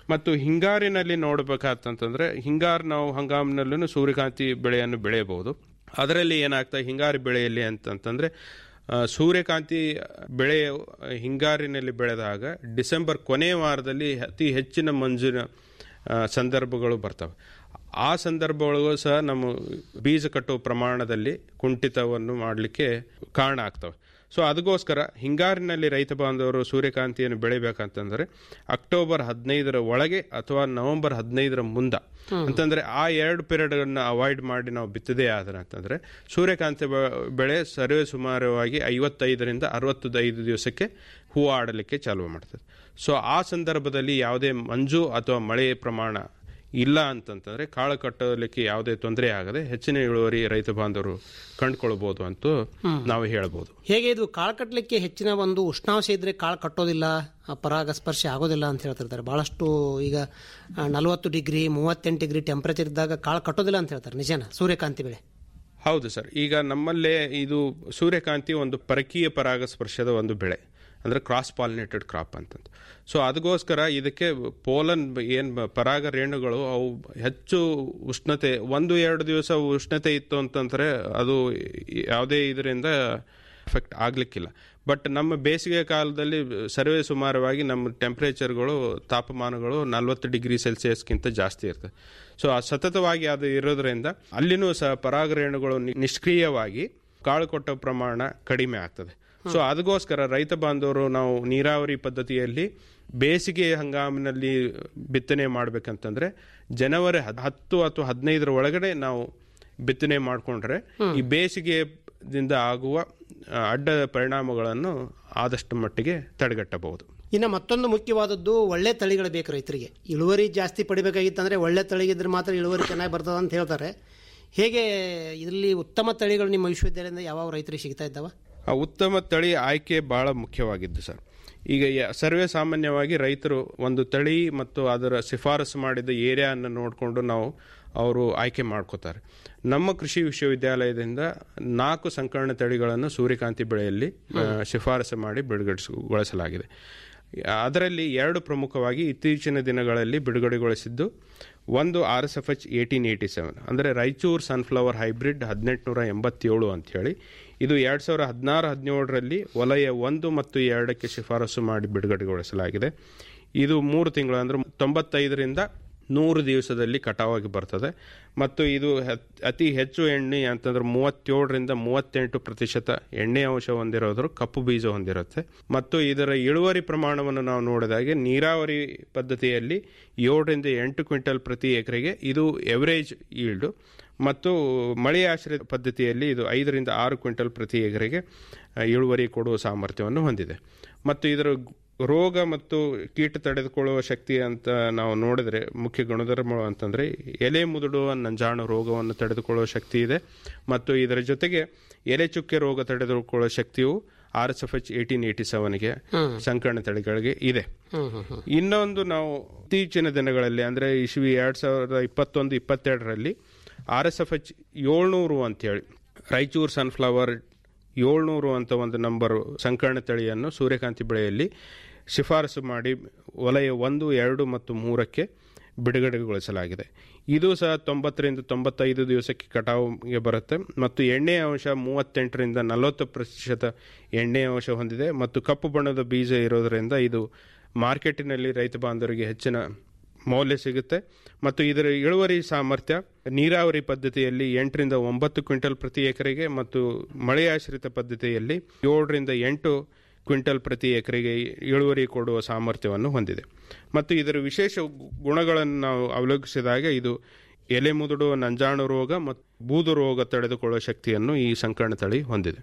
ಮತ್ತು ಹಿಂಗಾರಿನಲ್ಲಿ ನೋಡ್ಬೇಕಾತಂತಂದ್ರೆ ಹಿಂಗಾರು ನಾವು ಹಂಗಾಮಿನಲ್ಲೂ ಸೂರ್ಯಕಾಂತಿ ಬೆಳೆಯನ್ನು ಬೆಳೆಯಬಹುದು ಅದರಲ್ಲಿ ಏನಾಗ್ತದೆ ಹಿಂಗಾರು ಬೆಳೆಯಲ್ಲಿ ಅಂತಂತಂದ್ರೆ ಆ, ಸೂರ್ಯಕಾಂತಿ ಬೆಳೆ ಹಿಂಗಾರಿನಲ್ಲಿ ಬೆಳೆದಾಗ ಡಿಸೆಂಬರ್ ಕೊನೆಯ ವಾರದಲ್ಲಿ ಅತಿ ಹೆಚ್ಚಿನ ಮಂಜಿನ ಆ, ಸಂದರ್ಭಗಳು ಬರ್ತವೆ ಆ ಸಂದರ್ಭಗಳಿಗೂ ಸಹ ನಮ್ಮ ಬೀಜ ಕಟ್ಟುವ ಪ್ರಮಾಣದಲ್ಲಿ ಕುಂಠಿತವನ್ನು ಮಾಡಲಿಕ್ಕೆ ಕಾರಣ ಆಗ್ತವೆ ಸೊ ಅದಕ್ಕೋಸ್ಕರ ಹಿಂಗಾರಿನಲ್ಲಿ ರೈತ ಬಾಂಧವರು ಸೂರ್ಯಕಾಂತಿಯನ್ನು ಬೆಳಿಬೇಕಂತಂದ್ರೆ ಅಕ್ಟೋಬರ್ ಹದಿನೈದರ ಒಳಗೆ ಅಥವಾ ನವೆಂಬರ್ ಹದಿನೈದರ ಮುಂದ ಅಂತಂದ್ರೆ ಆ ಎರಡು ಪೀರಿಯಡ್ ಅನ್ನು ಅವಾಯ್ಡ್ ಮಾಡಿ ನಾವು ಬಿತ್ತದೇ ಆದ್ರೆ ಅಂತಂದ್ರೆ ಸೂರ್ಯಕಾಂತಿ ಬೆ- ಬೆಳೆ ಸರ್ವೇ ಸುಮಾರವಾಗಿ ಐವತ್ತೈದರಿಂದ ಅರವತ್ತೈದು ದಿವಸಕ್ಕೆ ಹೂ ಆಡಲಿಕ್ಕೆ ಚಾಲು ಮಾಡ್ತದೆ ಸೊ ಆ ಸಂದರ್ಭದಲ್ಲಿ ಯಾವುದೇ ಮಂಜು ಅಥವಾ ಮಳೆಯ ಪ್ರಮಾಣ ಇಲ್ಲ ಅಂತಂತಂದ್ರೆ ಕಾಳು ಕಟ್ಟಲಿಕ್ಕೆ ಯಾವುದೇ ತೊಂದರೆ ಆಗದೆ ಹೆಚ್ಚಿನ ಇಳುವರಿ ರೈತ ಬಾಂಧವರು ಕಂಡುಕೊಳ್ಬಹುದು ಅಂತ ನಾವು ಹೇಳ್ಬೋದು ಹೇಗೆ ಇದು ಕಾಳು ಕಟ್ಟಲಿಕ್ಕೆ ಹೆಚ್ಚಿನ ಒಂದು ಉಷ್ಣಾಂಶ ಇದ್ರೆ ಕಾಳು ಕಟ್ಟೋದಿಲ್ಲ ಆ ಪರಾಗಸ್ಪರ್ಶ ಆಗೋದಿಲ್ಲ ಅಂತ ಹೇಳ್ತಿರ್ತಾರೆ ಬಹಳಷ್ಟು ಈಗ ನಲವತ್ತು ಡಿಗ್ರಿ ಮೂವತ್ತೆಂಟು ಡಿಗ್ರಿ ಟೆಂಪರೇಚರ್ ಇದ್ದಾಗ ಕಾಳು ಕಟ್ಟೋದಿಲ್ಲ ಅಂತ ಹೇಳ್ತಾರೆ ನಿಜನಾ ಸೂರ್ಯಕಾಂತಿ ಬೆಳೆ ಹೌದು ಸರ್ ಈಗ ನಮ್ಮಲ್ಲೇ ಇದು ಸೂರ್ಯಕಾಂತಿ ಒಂದು ಪರಕೀಯ ಪರಾಗಸ್ಪರ್ಶದ ಒಂದು ಬೆಳೆ ಅಂದ್ರೆ ಕ್ರಾಸ್ ಪಾಲಿನೇಟೆಡ್ ಕ್ರಾಪ್ ಅಂತಂದು ಸೊ ಅದಕ್ಕೋಸ್ಕರ ಇದಕ್ಕೆ ಪೋಲನ್ ಏನು ಪರಾಗ ರೇಣುಗಳು ಅವು ಹೆಚ್ಚು ಉಷ್ಣತೆ ಒಂದು ಎರಡು ದಿವಸ ಉಷ್ಣತೆ ಇತ್ತು ಅಂತಂದ್ರೆ ಅದು ಯಾವುದೇ ಇದರಿಂದ ಎಫೆಕ್ಟ್ ಆಗ್ಲಿಕ್ಕಿಲ್ಲ ಬಟ್ ನಮ್ಮ ಬೇಸಿಗೆ ಕಾಲದಲ್ಲಿ ಸರ್ವೇ ಸುಮಾರವಾಗಿ ನಮ್ಮ ಟೆಂಪ್ರೇಚರ್ಗಳು ತಾಪಮಾನಗಳು ನಲವತ್ತು ಡಿಗ್ರಿ ಸೆಲ್ಸಿಯಸ್ಗಿಂತ ಜಾಸ್ತಿ ಇರ್ತದೆ ಸೊ ಆ ಸತತವಾಗಿ ಅದು ಇರೋದ್ರಿಂದ ಅಲ್ಲಿನೂ ಸಹ ಪರಾಗರೇಣುಗಳು ನಿ- ನಿಷ್ಕ್ರಿಯವಾಗಿ ಕಾಳು ಕೊಟ್ಟ ಪ್ರಮಾಣ ಕಡಿಮೆ ಆಗ್ತದೆ ಸೊ ಅದಕ್ಕೋಸ್ಕರ ರೈತ ಬಾಂಧವರು ನಾವು ನೀರಾವರಿ ಪದ್ಧತಿಯಲ್ಲಿ ಬೇಸಿಗೆ ಹಂಗಾಮಿನಲ್ಲಿ ಬಿತ್ತನೆ ಮಾಡ್ಬೇಕಂತಂದ್ರೆ ಜನವರಿ ಹದ್- ಹತ್ತು ಅಥವಾ ಹದಿನೈದರ ಒಳಗಡೆ ನಾವು ಬಿತ್ತನೆ ಮಾಡಿಕೊಂಡ್ರೆ ಈ ಬೇಸಿಗೆದಿಂದ ಆಗುವ ಆ, ಅಡ್ಡ ಪರಿಣಾಮಗಳನ್ನು ಆದಷ್ಟು ಮಟ್ಟಿಗೆ ತಡೆಗಟ್ಟಬಹುದು ಇನ್ನು ಮತ್ತೊಂದು ಮುಖ್ಯವಾದದ್ದು ಒಳ್ಳೆ ತಳಿಗಳು ಬೇಕು ರೈತರಿಗೆ ಇಳುವರಿ ಜಾಸ್ತಿ ಪಡಿಬೇಕಾಗಿತ್ತಂದ್ರೆ ಒಳ್ಳೆ ತಳಿಗಿದ್ರೆ ಮಾತ್ರ ಇಳುವರಿ ಚೆನ್ನಾಗಿ ಬರ್ತದೆ ಅಂತ ಹೇಳ್ತಾರೆ ಹೇಗೆ ಇಲ್ಲಿ ಉತ್ತಮ ತಳಿಗಳು ನಿಮ್ಮ ವಿಶ್ವವಿದ್ಯಾಲಯದಿಂದ ಯಾವ ರೈತರಿಗೆ ಸಿಗ್ತಾ ಇದ್ದಾವ ಆ ಉತ್ತಮ ತಳಿ ಆಯ್ಕೆ ಬಹಳ ಮುಖ್ಯವಾಗಿದ್ದು ಸರ್ ಈಗ ಯ- ಸರ್ವೇ ಸಾಮಾನ್ಯವಾಗಿ ರೈತರು ಒಂದು ತಳಿ ಮತ್ತು ಅದರ ಶಿಫಾರಸು ಮಾಡಿದ ಏರಿಯಾವನ್ನು ನೋಡಿಕೊಂಡು ನಾವು ಅವರು ಆಯ್ಕೆ ಮಾಡ್ಕೋತಾರೆ ನಮ್ಮ ಕೃಷಿ ವಿಶ್ವವಿದ್ಯಾಲಯದಿಂದ ನಾಲ್ಕು ಸಂಕರಣ ತಳಿಗಳನ್ನು ಸೂರ್ಯಕಾಂತಿ ಬೆಳೆಯಲ್ಲಿ ಆ, ಶಿಫಾರಸು ಮಾಡಿ ಬಿಡುಗಡೆಗೊಳಿಸಲಾಗಿದೆ ಅದರಲ್ಲಿ ಎರಡು ಪ್ರಮುಖವಾಗಿ ಇತ್ತೀಚಿನ ದಿನಗಳಲ್ಲಿ ಬಿಡುಗಡೆಗೊಳಿಸಿದ್ದು ಒಂದು R S F H eighteen eighty seven ಅಂದರೆ ರಾಯಚೂರು ಸನ್ಫ್ಲವರ್ ಹೈಬ್ರಿಡ್ ಹದಿನೆಂಟುನೂರ ಎಂಬತ್ತೇಳು ಅಂಥೇಳಿ ಇದು ಎರಡು ಸಾವಿರ ಹದಿನಾರು ಹದಿನೇಳರಲ್ಲಿ ವಲಯ ಒಂದು ಮತ್ತು ಎರಡಕ್ಕೆ ಶಿಫಾರಸು ಮಾಡಿ ಬಿಡುಗಡೆಗೊಳಿಸಲಾಗಿದೆ ಇದು ಮೂರು ತಿಂಗಳು ಅಂದರೆ ತೊಂಬತ್ತೈದರಿಂದ ನೂರು ದಿವಸದಲ್ಲಿ ಕಟಾವಾಗಿ ಬರ್ತದೆ ಮತ್ತು ಇದು ಹತ್- ಅತಿ ಹೆಚ್ಚು ಎಣ್ಣೆ ಅಂತಂದ್ರೆ ಮೂವತ್ತೇಳರಿಂದ ಮೂವತ್ತೆಂಟು ಪ್ರತಿಶತ ಎಣ್ಣೆ ಅಂಶ ಹೊಂದಿರೋದ್ರ ಕಪ್ಪು ಬೀಜ ಹೊಂದಿರುತ್ತೆ ಮತ್ತು ಇದರ ಇಳುವರಿ ಪ್ರಮಾಣವನ್ನು ನಾವು ನೋಡಿದಾಗೆ ನೀರಾವರಿ ಪದ್ಧತಿಯಲ್ಲಿ ಏಳರಿಂದ ಎಂಟು ಕ್ವಿಂಟಲ್ ಪ್ರತಿ ಎಕರೆಗೆ ಇದು ಎವರೇಜ್ ಈಲ್ಡು ಮತ್ತು ಮಳೆ ಆಶ್ರಿತ ಪದ್ಧತಿಯಲ್ಲಿ ಇದು ಐದರಿಂದ ಆರು ಕ್ವಿಂಟಲ್ ಪ್ರತಿ ಎಕರೆಗೆ ಆ, ಇಳುವರಿ ಕೊಡುವ ಸಾಮರ್ಥ್ಯವನ್ನು ಹೊಂದಿದೆ ಮತ್ತು ಇದರ ರೋಗ ಮತ್ತು ಕೀಟ ತಡೆದುಕೊಳ್ಳುವ ಶಕ್ತಿ ಅಂತ ನಾವು ನೋಡಿದ್ರೆ ಮುಖ್ಯ ಗುಣಧರ್ಮ ಅಂತಂದ್ರೆ ಎಲೆ ಮುದುಡುವ ನಂಜಾಣು ರೋಗವನ್ನು ತಡೆದುಕೊಳ್ಳುವ ಶಕ್ತಿ ಇದೆ ಮತ್ತು ಇದರ ಜೊತೆಗೆ ಎಲೆ ಚುಕ್ಕೆ ರೋಗ ತಡೆದುಕೊಳ್ಳುವ ಶಕ್ತಿಯು R S F H eighteen eighty ಸೆವೆನ್ಗೆ ಸಂಕರಣ ತಳಿಗಳಿಗೆ ಇದೆ ಇನ್ನೊಂದು ನಾವು ಇತ್ತೀಚಿನ ದಿನಗಳಲ್ಲಿ ಅಂದ್ರೆ ಇಸ್ವಿ ಎರಡ್ ಸಾವಿರದ ಇಪ್ಪತ್ತೊಂದು ಇಪ್ಪತ್ತೆರಡರಲ್ಲಿ ಆರ್ ಎಸ್ ಎಫ್ ಎಚ್ ಏಳ್ನೂರು ಅಂತೇಳಿ ರಾಯಚೂರು ಸನ್ಫ್ಲವರ್ ಏಳ್ನೂರು ಅಂತ ಒಂದು ನಂಬರ್ ಸಂಕರಣ ತಳಿಯನ್ನು ಸೂರ್ಯಕಾಂತಿ ಬೆಳೆಯಲ್ಲಿ ಶಿಫಾರಸು ಮಾಡಿ ವಲಯ ಒಂದು ಎರಡು ಮತ್ತು ಮೂರಕ್ಕೆ ಬಿಡುಗಡೆಗೊಳಿಸಲಾಗಿದೆ ಇದು ಸಹ ತೊಂಬತ್ತರಿಂದ ತೊಂಬತ್ತೈದು ದಿವಸಕ್ಕೆ ಕಟಾವಿಗೆ ಬರುತ್ತೆ ಮತ್ತು ಎಣ್ಣೆ ಅಂಶ ಮೂವತ್ತೆಂಟರಿಂದ ನಲವತ್ತು ಪ್ರತಿಶತ ಎಣ್ಣೆ ಅಂಶ ಹೊಂದಿದೆ ಮತ್ತು ಕಪ್ಪು ಬಣ್ಣದ ಬೀಜ ಇರೋದರಿಂದ ಇದು ಮಾರ್ಕೆಟಿನಲ್ಲಿ ರೈತ ಬಾಂಧವರಿಗೆ ಹೆಚ್ಚಿನ ಮೌಲ್ಯ ಸಿಗುತ್ತೆ ಮತ್ತು ಇದರ ಇಳುವರಿ ಸಾಮರ್ಥ್ಯ ನೀರಾವರಿ ಪದ್ಧತಿಯಲ್ಲಿ ಎಂಟರಿಂದ ಒಂಬತ್ತು ಕ್ವಿಂಟಲ್ ಪ್ರತಿ ಎಕರೆಗೆ ಮತ್ತು ಮಳೆಯಾಶ್ರಿತ ಪದ್ಧತಿಯಲ್ಲಿ ಏಳರಿಂದ ಎಂಟು ಕ್ವಿಂಟಲ್ ಪ್ರತಿ ಎಕರೆಗೆ ಇಳುವರಿ ಕೊಡುವ ಸಾಮರ್ಥ್ಯವನ್ನು ಹೊಂದಿದೆ ಮತ್ತು ಇದರ ವಿಶೇಷ ಗುಣಗಳನ್ನು ನಾವು ಅವಲೋಕಿಸಿದಾಗ ಇದು ಎಲೆ ಮುದುಡುವ ನಂಜಾಣು ರೋಗ ಮತ್ತು ಬೂದು ರೋಗ ತಡೆದುಕೊಳ್ಳುವ ಶಕ್ತಿಯನ್ನು ಈ ಸಂಕರಣ ತಳಿ ಹೊಂದಿದೆ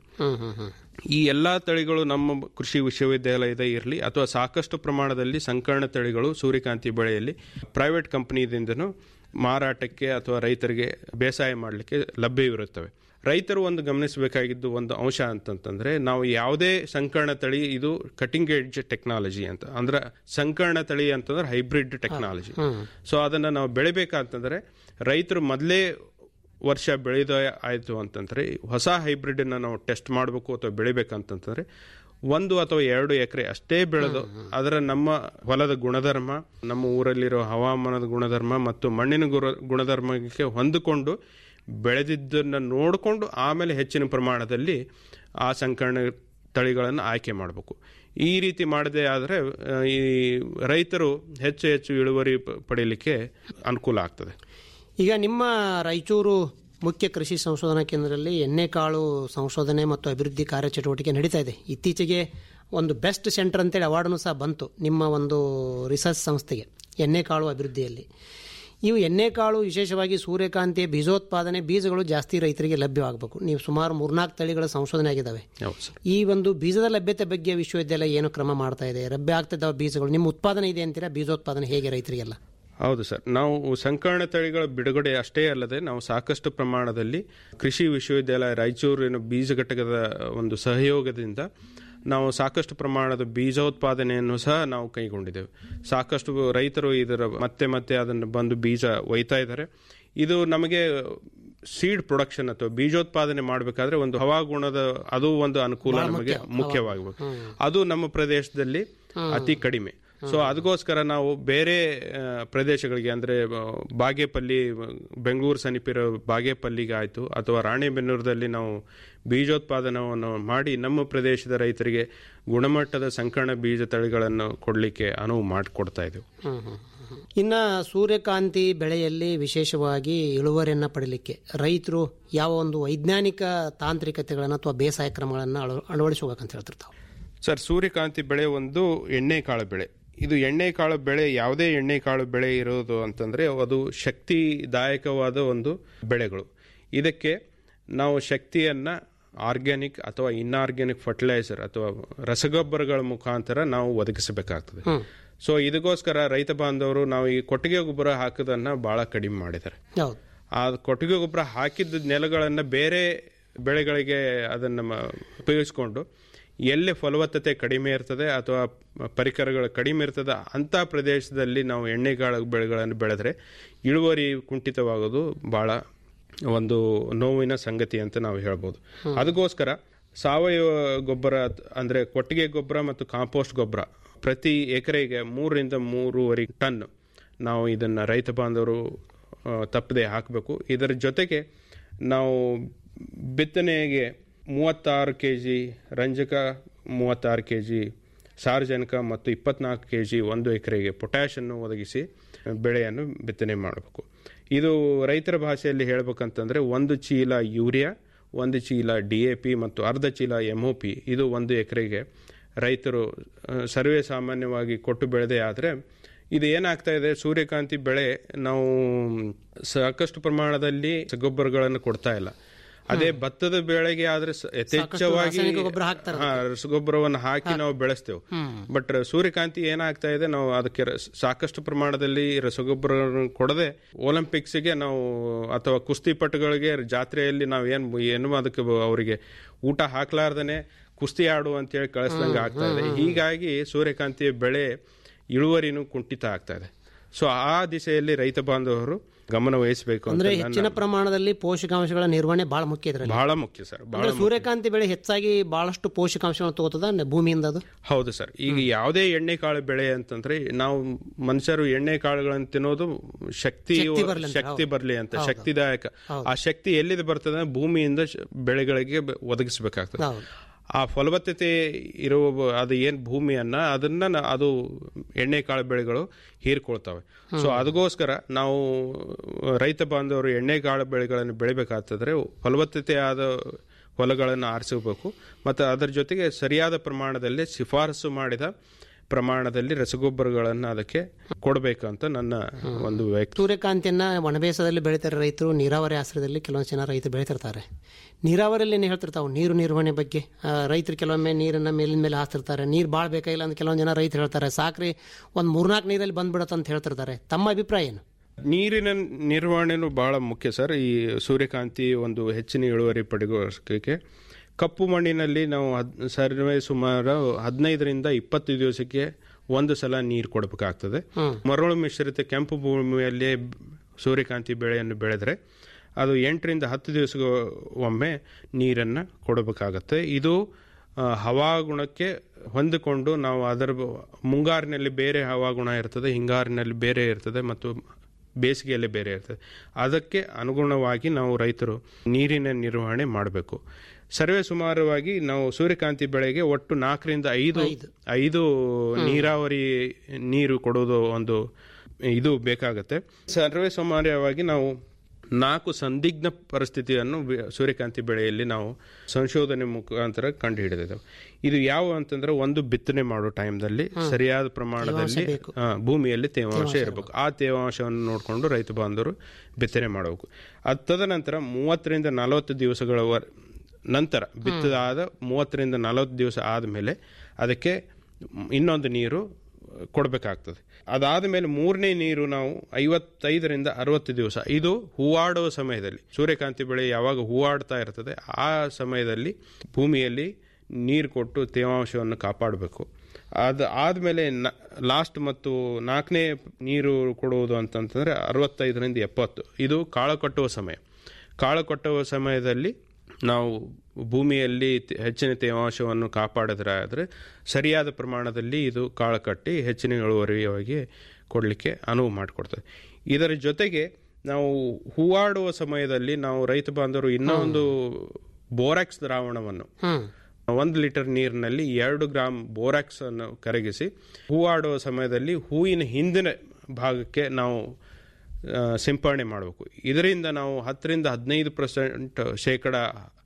ಈ ಎಲ್ಲಾ ತಳಿಗಳು ನಮ್ಮ ಕೃಷಿ ವಿಶ್ವವಿದ್ಯಾಲಯದ ಇರಲಿ ಅಥವಾ ಸಾಕಷ್ಟು ಪ್ರಮಾಣದಲ್ಲಿ ಸಂಕರಣ ತಳಿಗಳು ಸೂರ್ಯಕಾಂತಿ ಬೆಳೆಯಲ್ಲಿ ಪ್ರೈವೇಟ್ ಕಂಪನಿಯಿಂದನೂ ಮಾರಾಟಕ್ಕೆ ಅಥವಾ ರೈತರಿಗೆ ಬೇಸಾಯ ಮಾಡಲಿಕ್ಕೆ ಲಭ್ಯವಿರುತ್ತವೆ ರೈತರು ಒಂದು ಗಮನಿಸಬೇಕಾಗಿದ್ದು ಒಂದು ಅಂಶ ಅಂತಂತಂದ್ರೆ ನಾವು ಯಾವುದೇ ಸಂಕರಣ ತಳಿ ಇದು ಕಟಿಂಗ್ ಎಡ್ಜ್ ಟೆಕ್ನಾಲಜಿ ಅಂತ ಅಂದ್ರೆ ಸಂಕರಣ ತಳಿ ಅಂತಂದ್ರೆ ಹೈಬ್ರಿಡ್ ಟೆಕ್ನಾಲಜಿ ಸೊ ಅದನ್ನ ನಾವು ಬೆಳಿಬೇಕಂತಂದ್ರೆ ರೈತರು ಮೊದಲೇ ವರ್ಷ ಬೆಳೆದ ಆಯಿತು ಅಂತಂದ್ರೆ ಹೊಸ ಹೈಬ್ರಿಡ್ ನಾವು ಟೆಸ್ಟ್ ಮಾಡಬೇಕು ಅಥವಾ ಬೆಳಿಬೇಕಂತಂದ್ರೆ ಒಂದು ಅಥವಾ ಎರಡು ಎಕರೆ ಅಷ್ಟೇ ಬೆಳೆದು ಅದರ ನಮ್ಮ ಹೊಲದ ಗುಣಧರ್ಮ ನಮ್ಮ ಊರಲ್ಲಿರೋ ಹವಾಮಾನದ ಗುಣಧರ್ಮ ಮತ್ತು ಮಣ್ಣಿನ ಗುರ- ಗುಣಧರ್ಮಕ್ಕೆ ಹೊಂದಿಕೊಂಡು ಬೆಳೆದಿದ್ದನ್ನು ನೋಡಿಕೊಂಡು ಆಮೇಲೆ ಹೆಚ್ಚಿನ ಪ್ರಮಾಣದಲ್ಲಿ ಆ ಸಂಕರಣ ತಳಿಗಳನ್ನು ಆಯ್ಕೆ ಮಾಡಬೇಕು ಈ ರೀತಿ ಮಾಡದೇ ಆದರೆ ಆ, ಈ ರೈತರು ಹೆಚ್ಚು ಹೆಚ್ಚು ಇಳುವರಿ ಪ- ಪಡೀಲಿಕ್ಕೆ ಅನುಕೂಲ ಆಗ್ತದೆ ಈಗ ನಿಮ್ಮ ರಾಯಚೂರು ಮುಖ್ಯ ಕೃಷಿ ಸಂಶೋಧನಾ ಕೇಂದ್ರದಲ್ಲಿ ಎಣ್ಣೆಕಾಳು ಸಂಶೋಧನೆ ಮತ್ತು ಅಭಿವೃದ್ಧಿ ಕಾರ್ಯಚಟುವಟಿಕೆ ನಡೀತಾ ಇದೆ ಇತ್ತೀಚೆಗೆ ಒಂದು ಬೆಸ್ಟ್ ಸೆಂಟರ್ ಅಂತೇಳಿ ಅವಾರ್ಡನ್ನು ಸಹ ಬಂತು ನಿಮ್ಮ ಒಂದು ರಿಸರ್ಚ್ ಸಂಸ್ಥೆಗೆ ಎಣ್ಣೆಕಾಳು ಅಭಿವೃದ್ಧಿಯಲ್ಲಿ ಇವು ಎಣ್ಣೆಕಾಳು ವಿಶೇಷವಾಗಿ ಸೂರ್ಯಕಾಂತಿಯ ಬೀಜೋತ್ಪಾದನೆ ಬೀಜಗಳು ಜಾಸ್ತಿ ರೈತರಿಗೆ ಲಭ್ಯವಾಗಬೇಕು ನೀವು ಸುಮಾರು ಮೂರ್ನಾಲ್ಕು ತಳಿಗಳ ಸಂಶೋಧನೆ ಆಗಿದ್ದಾವೆ ಹೌದು ಸರ್ ಈ ಒಂದು ಬೀಜದ ಲಭ್ಯತೆ ಬಗ್ಗೆ ವಿಶ್ವವಿದ್ಯಾಲಯ ಏನು ಕ್ರಮ ಮಾಡ್ತಾ ಇದೆ ಲಭ್ಯ ಆಗ್ತಿದ್ದಾವೆ ಬೀಜಗಳು ನಿಮ್ಮ ಉತ್ಪಾದನೆ ಇದೆ ಅಂತೀರಾ ಬೀಜೋತ್ಪಾದನೆ ಹೇಗೆ ರೈತರಿಗೆಲ್ಲ ಹೌದು ಸರ್ ನಾವು ಸಂಕರಣ ತಳಿಗಳ ಬಿಡುಗಡೆ ಅಷ್ಟೇ ಅಲ್ಲದೆ ನಾವು ಸಾಕಷ್ಟು ಪ್ರಮಾಣದಲ್ಲಿ ಕೃಷಿ ವಿಶ್ವವಿದ್ಯಾಲಯ ರಾಯಚೂರಿನ ಬೀಜ ಘಟಕದ ಒಂದು ಸಹಯೋಗದಿಂದ ನಾವು ಸಾಕಷ್ಟು ಪ್ರಮಾಣದ ಬೀಜೋತ್ಪಾದನೆಯನ್ನು ಸಹ ನಾವು ಕೈಗೊಂಡಿದ್ದೇವೆ ಸಾಕಷ್ಟು ರೈತರು ಇದರ ಮತ್ತೆ ಮತ್ತೆ ಅದನ್ನು ಬಂದು ಬೀಜ ಒಯ್ತಾ ಇದ್ದಾರೆ ಇದು ನಮಗೆ ಸೀಡ್ ಪ್ರೊಡಕ್ಷನ್ ಅಥವಾ ಬೀಜೋತ್ಪಾದನೆ ಮಾಡಬೇಕಾದ್ರೆ ಒಂದು ಹವಾಗುಣದ ಅದು ಒಂದು ಅನುಕೂಲ ನಮಗೆ ಮುಖ್ಯವಾಗಬೇಕು ಅದು ನಮ್ಮ ಪ್ರದೇಶದಲ್ಲಿ ಅತಿ ಕಡಿಮೆ ಸೊ ಅದಕ್ಕೋಸ್ಕರ ನಾವು ಬೇರೆ ಆ, ಪ್ರದೇಶಗಳಿಗೆ ಅಂದ್ರೆ ಆ, ಬಾಗೇಪಲ್ಲಿ ಬೆಂಗಳೂರು ಸಮೀಪಿರೋ ಬಾಗೇಪಲ್ಲಿಗೆ ಆಯಿತು ಅಥವಾ ರಾಣೆಬೆನ್ನೂರದಲ್ಲಿ ನಾವು ಬೀಜೋತ್ಪಾದನವನ್ನು ಮಾಡಿ ನಮ್ಮ ಪ್ರದೇಶದ ರೈತರಿಗೆ ಗುಣಮಟ್ಟದ ಸಂಕರಣ ಬೀಜ ತಳಿಗಳನ್ನು ಕೊಡಲಿಕ್ಕೆ ಅನುವು ಮಾಡಿಕೊಡ್ತಾ ಇದ್ದೇವೆ ಇನ್ನು ಸೂರ್ಯಕಾಂತಿ ಬೆಳೆಯಲ್ಲಿ ವಿಶೇಷವಾಗಿ ಇಳುವರಿಯನ್ನು ಪಡೀಲಿಕ್ಕೆ ರೈತರು ಯಾವ ಒಂದು ವೈಜ್ಞಾನಿಕ ತಾಂತ್ರಿಕತೆಗಳನ್ನು ಅಥವಾ ಬೇಸಾಯ ಕ್ರಮಗಳನ್ನು ಅಳ ಅಳವಡಿಸ್ಕೋಬೇಕಂತ ಹೇಳ್ತಿರ್ತಾವೆ ಸರ್ ಸೂರ್ಯಕಾಂತಿ ಬೆಳೆ ಒಂದು ಎಣ್ಣೆಕಾಳು ಬೆಳೆ ಇದು ಎಣ್ಣೆಕಾಳು ಬೆಳೆ ಯಾವುದೇ ಎಣ್ಣೆಕಾಳು ಬೆಳೆ ಇರೋದು ಅಂತಂದ್ರೆ ಅದು ಶಕ್ತಿದಾಯಕವಾದ ಒಂದು ಬೆಳೆಗಳು ಇದಕ್ಕೆ ನಾವು ಶಕ್ತಿಯನ್ನ ಆರ್ಗ್ಯಾನಿಕ್ ಅಥವಾ ಇನ್ಆರ್ಗ್ಯಾನಿಕ್ ಫರ್ಟಿಲೈಸರ್ ಅಥವಾ ರಸಗೊಬ್ಬರಗಳ ಮುಖಾಂತರ ನಾವು ಒದಗಿಸಬೇಕಾಗ್ತದೆ ಸೊ ಇದಕ್ಕೋಸ್ಕರ ರೈತ ಬಾಂಧವರು ನಾವು ಈ ಕೊಟ್ಟಿಗೆ ಗೊಬ್ಬರ ಹಾಕೋದನ್ನ ಬಹಳ ಕಡಿಮೆ ಮಾಡಿದ್ದಾರೆ ಹೌದು ಆ ಕೊಟ್ಟಿಗೆ ಗೊಬ್ಬರ ಹಾಕಿದ್ದ ನೆಲಗಳನ್ನ ಬೇರೆ ಬೆಳೆಗಳಿಗೆ ಅದನ್ನ ಮ- ಉಪಯೋಗಿಸ್ಕೊಂಡು ಎಲ್ಲಿ ಫಲವತ್ತತೆ ಕಡಿಮೆ ಇರ್ತದೆ ಅಥವಾ ಪರಿಕರಗಳು ಕಡಿಮೆ ಇರ್ತದೆ ಅಂತ ಪ್ರದೇಶದಲ್ಲಿ ನಾವು ಎಣ್ಣೆಗಾಳ ಬೆಳೆಗಳನ್ನು ಬೆಳೆದ್ರೆ ಇಳುವರಿ ಕುಂಠಿತವಾಗೋದು ಬಹಳ ಒಂದು ನೋವಿನ ಸಂಗತಿ ಅಂತ ನಾವು ಹೇಳ್ಬೋದು ಅದಕ್ಕೋಸ್ಕರ ಸಾವಯವ ಗೊಬ್ಬರ ಅಂದ್ರೆ ಕೊಟ್ಟಿಗೆ ಗೊಬ್ಬರ ಮತ್ತು ಕಾಂಪೋಸ್ಟ್ ಗೊಬ್ಬರ ಪ್ರತಿ ಎಕರೆಗೆ ಮೂರರಿಂದ ಮೂರುವರೆ ಟನ್ ನಾವು ಇದನ್ನ ರೈತ ಬಾಂಧವರು ಆ, ತಪ್ಪದೆ ಹಾಕಬೇಕು ಇದರ ಜೊತೆಗೆ ನಾವು ಬಿತ್ತನೆಗೆ ಮೂವತ್ತಾರು ಕೆ ಜಿ ರಂಜಕ ಮೂವತ್ತಾರು ಕೆ ಜಿ ಸಾರಜನಕ ಮತ್ತು ಇಪ್ಪತ್ನಾಲ್ಕು ಕೆ ಜಿ ಒಂದು ಎಕರೆಗೆ ಪೊಟ್ಯಾಷನ್ನು ಒದಗಿಸಿ ಬೆಳೆಯನ್ನು ಬಿತ್ತನೆ ಮಾಡಬೇಕು ಇದು ರೈತರ ಭಾಷೆಯಲ್ಲಿ ಹೇಳ್ಬೇಕಂತಂದ್ರೆ ಒಂದು ಚೀಲ ಯೂರಿಯಾ ಒಂದು ಚೀಲ ಡಿ ಎ ಪಿ ಮತ್ತು ಅರ್ಧ ಚೀಲ ಎಮ್ ಒ ಪಿ ಇದು ಒಂದು ಎಕರೆಗೆ ರೈತರು ಆ, ಸರ್ವೇ ಸಾಮಾನ್ಯವಾಗಿ ಕೊಟ್ಟು ಬೆಳೆದೇ ಆದರೆ ಇದು ಏನಾಗ್ತಾ ಇದೆ ಸೂರ್ಯಕಾಂತಿ ಬೆಳೆ ನಾವು ಸಾಕಷ್ಟು ಪ್ರಮಾಣದಲ್ಲಿ ಗೊಬ್ಬರಗಳನ್ನು ಕೊಡ್ತಾ ಇಲ್ಲ ಅದೇ ಭತ್ತದ ಬೆಳೆಗೆ ಆದ್ರೆ ಸ- ಯಥೇಚ್ಛವಾಗಿ ರಾಸಾಯನಿಕ ಗೊಬ್ಬರ ಹಾಕ್ತಾರೆ ಹಾ, ರಸಗೊಬ್ಬರವನ್ನು ಹಾಕಿ ನಾವು ಬೆಳೆಸ್ತೇವೆ ಬಟ್ ಸೂರ್ಯಕಾಂತಿ ಏನಾಗ್ತಾ ಇದೆ ನಾವು ಅದಕ್ಕೆ ರ- ಸಾಕಷ್ಟು ಪ್ರಮಾಣದಲ್ಲಿ ರಸಗೊಬ್ಬರ ಕೊಡದೆ ಒಲಿಂಪಿಕ್ಸ್ಗೆ ನಾವು ಅಥವಾ ಕುಸ್ತಿಪಟುಗಳಿಗೆ ಜಾತ್ರೆಯಲ್ಲಿ ನಾವು ಏನ್ ಏನು ಅದಕ್ಕೆ ಬ- ಅವರಿಗೆ ಊಟ ಹಾಕ್ಲಾರ್ದನೆ ಕುಸ್ತಿ ಆಡು ಅಂತೇಳಿ ಕಳಿಸ್ದಂಗೆ ಆಗ್ತಾ ಇದೆ ಹೀಗಾಗಿ ಸೂರ್ಯಕಾಂತಿಯ ಬೆಳೆ ಇಳುವರಿನೂ ಕುಂಠಿತ ಆಗ್ತಾ ಇದೆ ಸೊ ಆ ದಿಶೆಯಲ್ಲಿ ರೈತ ಬಾಂಧವರು ಗಮನ ವಹಿಸಬೇಕು ಅಂತ ಅಂದ್ರೆ ನನ್ನ- ಹೆಚ್ಚಿನ ಪ್ರಮಾಣದಲ್ಲಿ ಪೋಷಕಾಂಶಗಳ ನಿರ್ವಹಣೆ ಬಹಳ ಮುಖ್ಯ ಇದರಲ್ಲಿ ಬಹಳ ಮುಖ್ಯ ಸರ್ ಬಹಳ ಅಂದ್ರೆ ಸೂರ್ಯಕಾಂತಿ ಬೆಳೆ ಹೆಚ್ಚಾಗಿ ಬಹಳಷ್ಟು ಪೋಷಕಾಂಶಗಳನ್ನು ತಗೋತದ ನ- ಭೂಮಿಯಿಂದ ಅದು ಹೌದು ಸರ್ ಈಗ ಯಾವುದೇ ಎಣ್ಣೆ ಕಾಳು ಬೆಳೆ ಅಂತಂದ್ರೆ ನಾವು ಮನುಷ್ಯರು ಎಣ್ಣೆ ಕಾಳುಗಳನ್ನು ತಿನ್ನೋದು ಶಕ್ತಿ ಶಕ್ತಿ ಬರ್ಲಿ ಅಂತ, ಶಕ್ತಿ ಬರಲಿ ಅಂತ ಶಕ್ತಿದಾಯಕ ಆ ಶಕ್ತಿ ಎಲ್ಲಿಂದ ಬರ್ತದೆ ಅಂದ್ರೆ ಭೂಮಿಯಿಂದ ಶ- ಬೆಳೆಗಳಿಗೆ ಬ- ಒದಗಿಸ್ಬೇಕಾಗ್ತದೆ ಹೌದು ಆ ಫಲವತ್ತತೆ ಇರುವ ಬ- ಅದು ಏನ್ ಭೂಮಿಯನ್ನ ಅದನ್ನ ನ- ಅದು ಎಣ್ಣೆ ಕಾಳು ಬೆಳೆಗಳು ಹೀರ್ಕೊಳ್ತವೆ ಸೊ ಅದಕ್ಕೋಸ್ಕರ ನಾವು ರೈತ ಬಾಂಧವರು ಎಣ್ಣೆ ಕಾಳು ಬೆಳೆಗಳನ್ನು ಬೆಳಿಬೇಕಾಗ್ತದ್ರೆ ಫಲವತ್ತತೆ ಆದ ಹೊಲಗಳನ್ನು ಆರಿಸಬೇಕು ಮತ್ತು ಅದರ ಜೊತೆಗೆ ಸರಿಯಾದ ಪ್ರಮಾಣದಲ್ಲಿ ಶಿಫಾರಸು ಮಾಡಿದ ಪ್ರಮಾಣದಲ್ಲಿ ರಸಗೊಬ್ಬರಗಳನ್ನು ಅದಕ್ಕೆ ಕೊಡಬೇಕು ಅಂತ ನನ್ನ ಒಂದು ವ್ಯಕ್ತಿ ಸೂರ್ಯಕಾಂತಿಯನ್ನ ಒಣಬೇಸದಲ್ಲಿ ಬೆಳಿತಾರೆ ರೈತರು ನೀರಾವರಿ ಆಶ್ರಯದಲ್ಲಿ ಕೆಲವೊಂದು ಜನ ರೈತರು ಬೆಳಿತಿರ್ತಾರೆ ನೀರಾವರಿಯಲ್ಲಿ ಏನು ಹೇಳ್ತಿರ್ತಾವೆ ನೀರು ನಿರ್ವಹಣೆ ಬಗ್ಗೆ ಆ, ರೈತರು ಕೆಲವೊಮ್ಮೆ ನೀರನ್ನ ಮೇಲಿನ ಮೇಲೆ ಹಾಸ್ತಿರ್ತಾರೆ ನೀರು ಭಾಳ ಬೇಕಾಗಿಲ್ಲ ಅಂತ ಕೆಲವೊಂದು ಜನ ರೈತರು ಹೇಳ್ತಾರೆ ಸಾಕ್ರಿ ಒಂದು ಮೂರ್ನಾಲ್ಕು ನೀರಲ್ಲಿ ಬಂದ್ಬಿಡತ್ತೆ ಅಂತ ಹೇಳ್ತಿರ್ತಾರೆ ತಮ್ಮ ಅಭಿಪ್ರಾಯ ಏನು ನೀರಿನ ನಿರ್ವಹಣೆನೂ ಬಹಳ ಮುಖ್ಯ ಸರ್ ಈ ಸೂರ್ಯಕಾಂತಿ ಒಂದು ಹೆಚ್ಚಿನ ಇಳುವರಿ ಪಡೆಗೋಸ್ಕರಕ್ಕೆ ಕಪ್ಪು ಮಣ್ಣಿನಲ್ಲಿ ನಾವು ಹದ್ ಸರ್ವೇ ಸುಮಾರು ಹದಿನೈದರಿಂದ ಇಪ್ಪತ್ತು ದಿವಸಕ್ಕೆ ಒಂದು ಸಲ ನೀರು ಕೊಡಬೇಕಾಗ್ತದೆ ಮರಳು ಮಿಶ್ರಿತ ಕೆಂಪು ಭೂಮಿಯಲ್ಲಿ ಸೂರ್ಯಕಾಂತಿ ಬೆಳೆಯನ್ನು ಬೆಳೆದರೆ ಅದು ಎಂಟರಿಂದ ಹತ್ತು ದಿವಸ ಒಮ್ಮೆ ನೀರನ್ನು ಕೊಡಬೇಕಾಗತ್ತೆ ಇದು ಆ, ಹವಾಗುಣಕ್ಕೆ ಹೊಂದಿಕೊಂಡು ನಾವು ಅದರ ಬ- ಮುಂಗಾರಿನಲ್ಲಿ ಬೇರೆ ಹವಾಗುಣ ಇರ್ತದೆ ಹಿಂಗಾರಿನಲ್ಲಿ ಬೇರೆ ಇರ್ತದೆ ಮತ್ತು ಬೇಸಿಗೆಯಲ್ಲಿ ಬೇರೆ ಇರ್ತದೆ ಅದಕ್ಕೆ ಅನುಗುಣವಾಗಿ ನಾವು ರೈತರು ನೀರಿನ ನಿರ್ವಹಣೆ ಮಾಡಬೇಕು ಸರ್ವೇ ಸುಮಾರವಾಗಿ ನಾವು ಸೂರ್ಯಕಾಂತಿ ಬೆಳೆಗೆ ಒಟ್ಟು ನಾಲ್ಕರಿಂದ ಐದು ಐದು ನೀರಾವರಿ ನೀರು ಕೊಡೋದು ಒಂದು ಇದು ಬೇಕಾಗತ್ತೆ ಸರ್ವೇ ಸುಮಾರವಾಗಿ ನಾವು ನಾಲ್ಕು ಸಂದಿಗ್ಧ ಪರಿಸ್ಥಿತಿಯನ್ನು ಬೆ- ಸೂರ್ಯಕಾಂತಿ ಬೆಳೆಯಲ್ಲಿ ನಾವು ಸಂಶೋಧನೆ ಮುಖಾಂತರ ಕಂಡು ಹಿಡಿದಿದ್ದೇವೆ ಇದು ಯಾವ ಅಂತಂದ್ರೆ ಒಂದು ಬಿತ್ತನೆ ಮಾಡೋ ಟೈಮ್ದಲ್ಲಿ ಸರಿಯಾದ ಪ್ರಮಾಣದಲ್ಲಿ ಆ, ಭೂಮಿಯಲ್ಲಿ ತೇವಾಂಶ ಇರಬೇಕು ಆ ತೇವಾಂಶವನ್ನು ನೋಡಿಕೊಂಡು ರೈತ ಬಾಂಧವರು ಬಿತ್ತನೆ ಮಾಡಬೇಕು ಅದು ತದನಂತರ ಮೂವತ್ತರಿಂದ ನಲವತ್ತು ದಿವಸಗಳ ವರ್- ನಂತರ ಬಿತ್ತದಾದ ಮೂವತ್ತರಿಂದ ನಲವತ್ತು ದಿವಸ ಆದಮೇಲೆ ಅದಕ್ಕೆ ಇನ್ನೊಂದು ನೀರು ಕೊಡಬೇಕಾಗ್ತದೆ ಅದಾದ ಮೇಲೆ ಮೂರನೇ ನೀರು ನಾವು ಐವತ್ತೈದರಿಂದ ಅರವತ್ತು ದಿವಸ ಇದು ಹೂವಾಡುವ ಸಮಯದಲ್ಲಿ ಸೂರ್ಯಕಾಂತಿ ಬೆಳೆ ಯಾವಾಗ ಹೂವಾಡ್ತಾ ಇರ್ತದೆ ಆ ಸಮಯದಲ್ಲಿ ಭೂಮಿಯಲ್ಲಿ ನೀರು ಕೊಟ್ಟು ತೇವಾಂಶವನ್ನು ಕಾಪಾಡಬೇಕು ಅದು ಆದಮೇಲೆ ಲಾಸ್ಟ್ ಮತ್ತು ನಾಲ್ಕನೇ ನೀರು ಕೊಡುವುದು ಅಂತಂತಂದರೆ ಅರವತ್ತೈದರಿಂದ ಎಪ್ಪತ್ತು ಇದು ಕಾಳು ಕಟ್ಟುವ ಸಮಯ ಕಾಳು ಕಟ್ಟುವ ಸಮಯದಲ್ಲಿ ನಾವು ಭೂಮಿಯಲ್ಲಿ ತೆ- ಹೆಚ್ಚಿನ ತೇವಾಂಶವನ್ನು ಕಾಪಾಡಿದ್ರೆ ಆದರೆ ಸರಿಯಾದ ಪ್ರಮಾಣದಲ್ಲಿ ಇದು ಕಾಳು ಕಟ್ಟಿ ಹೆಚ್ಚಿನ ಇಳುವರಿಯಾಗಿ ಕೊಡಲಿಕ್ಕೆ ಅನುವು ಮಾಡಿಕೊಡ್ತದೆ ಇದರ ಜೊತೆಗೆ ನಾವು ಹೂವಾಡುವ ಸಮಯದಲ್ಲಿ ನಾವು ರೈತ ಬಾಂಧವರು ಇನ್ನೊಂದು ಬೋರಾಕ್ಸ್ ದ್ರಾವಣವನ್ನು ಒಂದು ಲೀಟರ್ ನೀರಿನಲ್ಲಿ ಎರಡು ಗ್ರಾಮ್ ಬೋರಾಕ್ಸ್ ಅನ್ನು ಕರಗಿಸಿ ಹೂವಾಡುವ ಸಮಯದಲ್ಲಿ ಹೂವಿನ ಹಿಂದಿನ ಭಾಗಕ್ಕೆ ನಾವು ಆ, ಸಿಂಪರಣೆ ಮಾಡಬೇಕು ಇದರಿಂದ ನಾವು ಹತ್ತರಿಂದ ಹದಿನೈದು ಪರ್ಸೆಂಟ್ ಶೇಕಡ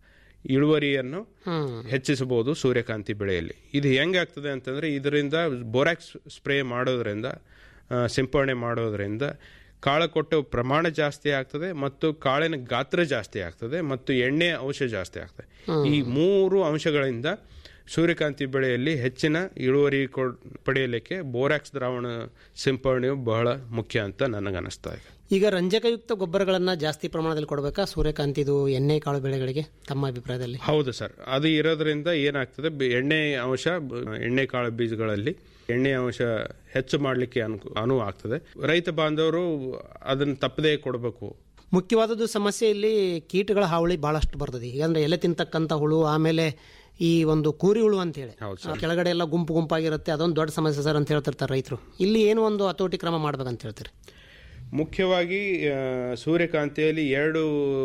ಇಳುವರಿಯನ್ನು ಹೆಚ್ಚಿಸಬಹುದು ಸೂರ್ಯಕಾಂತಿ ಬೆಳೆಯಲ್ಲಿ ಇದು ಹೆಂಗಾಗ್ತದೆ ಅಂತಂದರೆ ಇದರಿಂದ ಬೋರಾಕ್ಸ್ ಸ್ಪ್ರೇ ಮಾಡೋದ್ರಿಂದ ಆ, ಸಿಂಪರಣೆ ಮಾಡೋದ್ರಿಂದ ಕಾಳು ಕೊಟ್ಟ ಪ್ರಮಾಣ ಜಾಸ್ತಿ ಆಗ್ತದೆ ಮತ್ತು ಕಾಳಿನ ಗಾತ್ರ ಜಾಸ್ತಿ ಆಗ್ತದೆ ಮತ್ತು ಎಣ್ಣೆ ಅಂಶ ಜಾಸ್ತಿ ಆಗ್ತದೆ ಈ ಮೂರು ಅಂಶಗಳಿಂದ ಸೂರ್ಯಕಾಂತಿ ಬೆಳೆಯಲ್ಲಿ ಹೆಚ್ಚಿನ ಇಳುವರಿ ಕೊ- ಪಡೆಯಲಿಕ್ಕೆ ಬೋರಾಕ್ಸ್ ದ್ರಾವಣ ಸಿಂಪರಣೆಯು ಬಹಳ ಮುಖ್ಯ ಅಂತ ನನಗನ್ನಿಸ್ತಾ ಇದೆ ಈಗ ರಂಜಕಯುಕ್ತ ಗೊಬ್ಬರಗಳನ್ನ ಜಾಸ್ತಿ ಪ್ರಮಾಣದಲ್ಲಿ ಕೊಡಬೇಕಾ ಸೂರ್ಯಕಾಂತಿದು ಎಣ್ಣೆ ಕಾಳು ಬೆಳೆಗಳಿಗೆ ತಮ್ಮ ಅಭಿಪ್ರಾಯದಲ್ಲಿ ಹೌದು ಸರ್ ಅದು ಇರೋದ್ರಿಂದ ಏನಾಗ್ತದೆ ಬೆ- ಎಣ್ಣೆ ಅಂಶ ಬ- ಎಣ್ಣೆ ಕಾಳು ಬೀಜಗಳಲ್ಲಿ ಎಣ್ಣೆ ಅಂಶ ಹೆಚ್ಚು ಮಾಡಲಿಕ್ಕೆ ಅನು ಅನುವು ಆಗ್ತದೆ ರೈತ ಬಾಂಧವರು ಅದನ್ನು ತಪ್ಪದೇ ಕೊಡಬೇಕು ಮುಖ್ಯವಾದದ್ದು ಸಮಸ್ಯೆ ಇಲ್ಲಿ ಕೀಟಗಳ ಹಾವಳಿ ಬಹಳಷ್ಟು ಬರ್ತದೆ ಈಗ ಅಂದ್ರೆ ಎಲೆ ತಿಂತಕ್ಕಂಥ ಹುಳು ಆಮೇಲೆ ಈ ಒಂದು ಕೂರಿ ಹುಳು ಅಂತ ಹೇಳಿ ಆ ಕೆಳಗಡೆ ಎಲ್ಲ ಗುಂಪು ಗುಂಪಾಗಿರುತ್ತೆ ಅದೊಂದು ದೊಡ್ಡ ಸಮಸ್ಯೆ ಸರ್ ಅಂತ ಹೇಳ್ತಿರ್ತಾರೆ ರೈತರು ಇಲ್ಲಿ ಏನು ಒಂದು ಹತೋಟಿ ಕ್ರಮ ಮಾಡ್ಬೇಕಂತ ಹೇಳ್ತಾರೆ ಮುಖ್ಯವಾಗಿ ಆ, ಸೂರ್ಯಕಾಂತಿಯಲ್ಲಿ ಎರಡು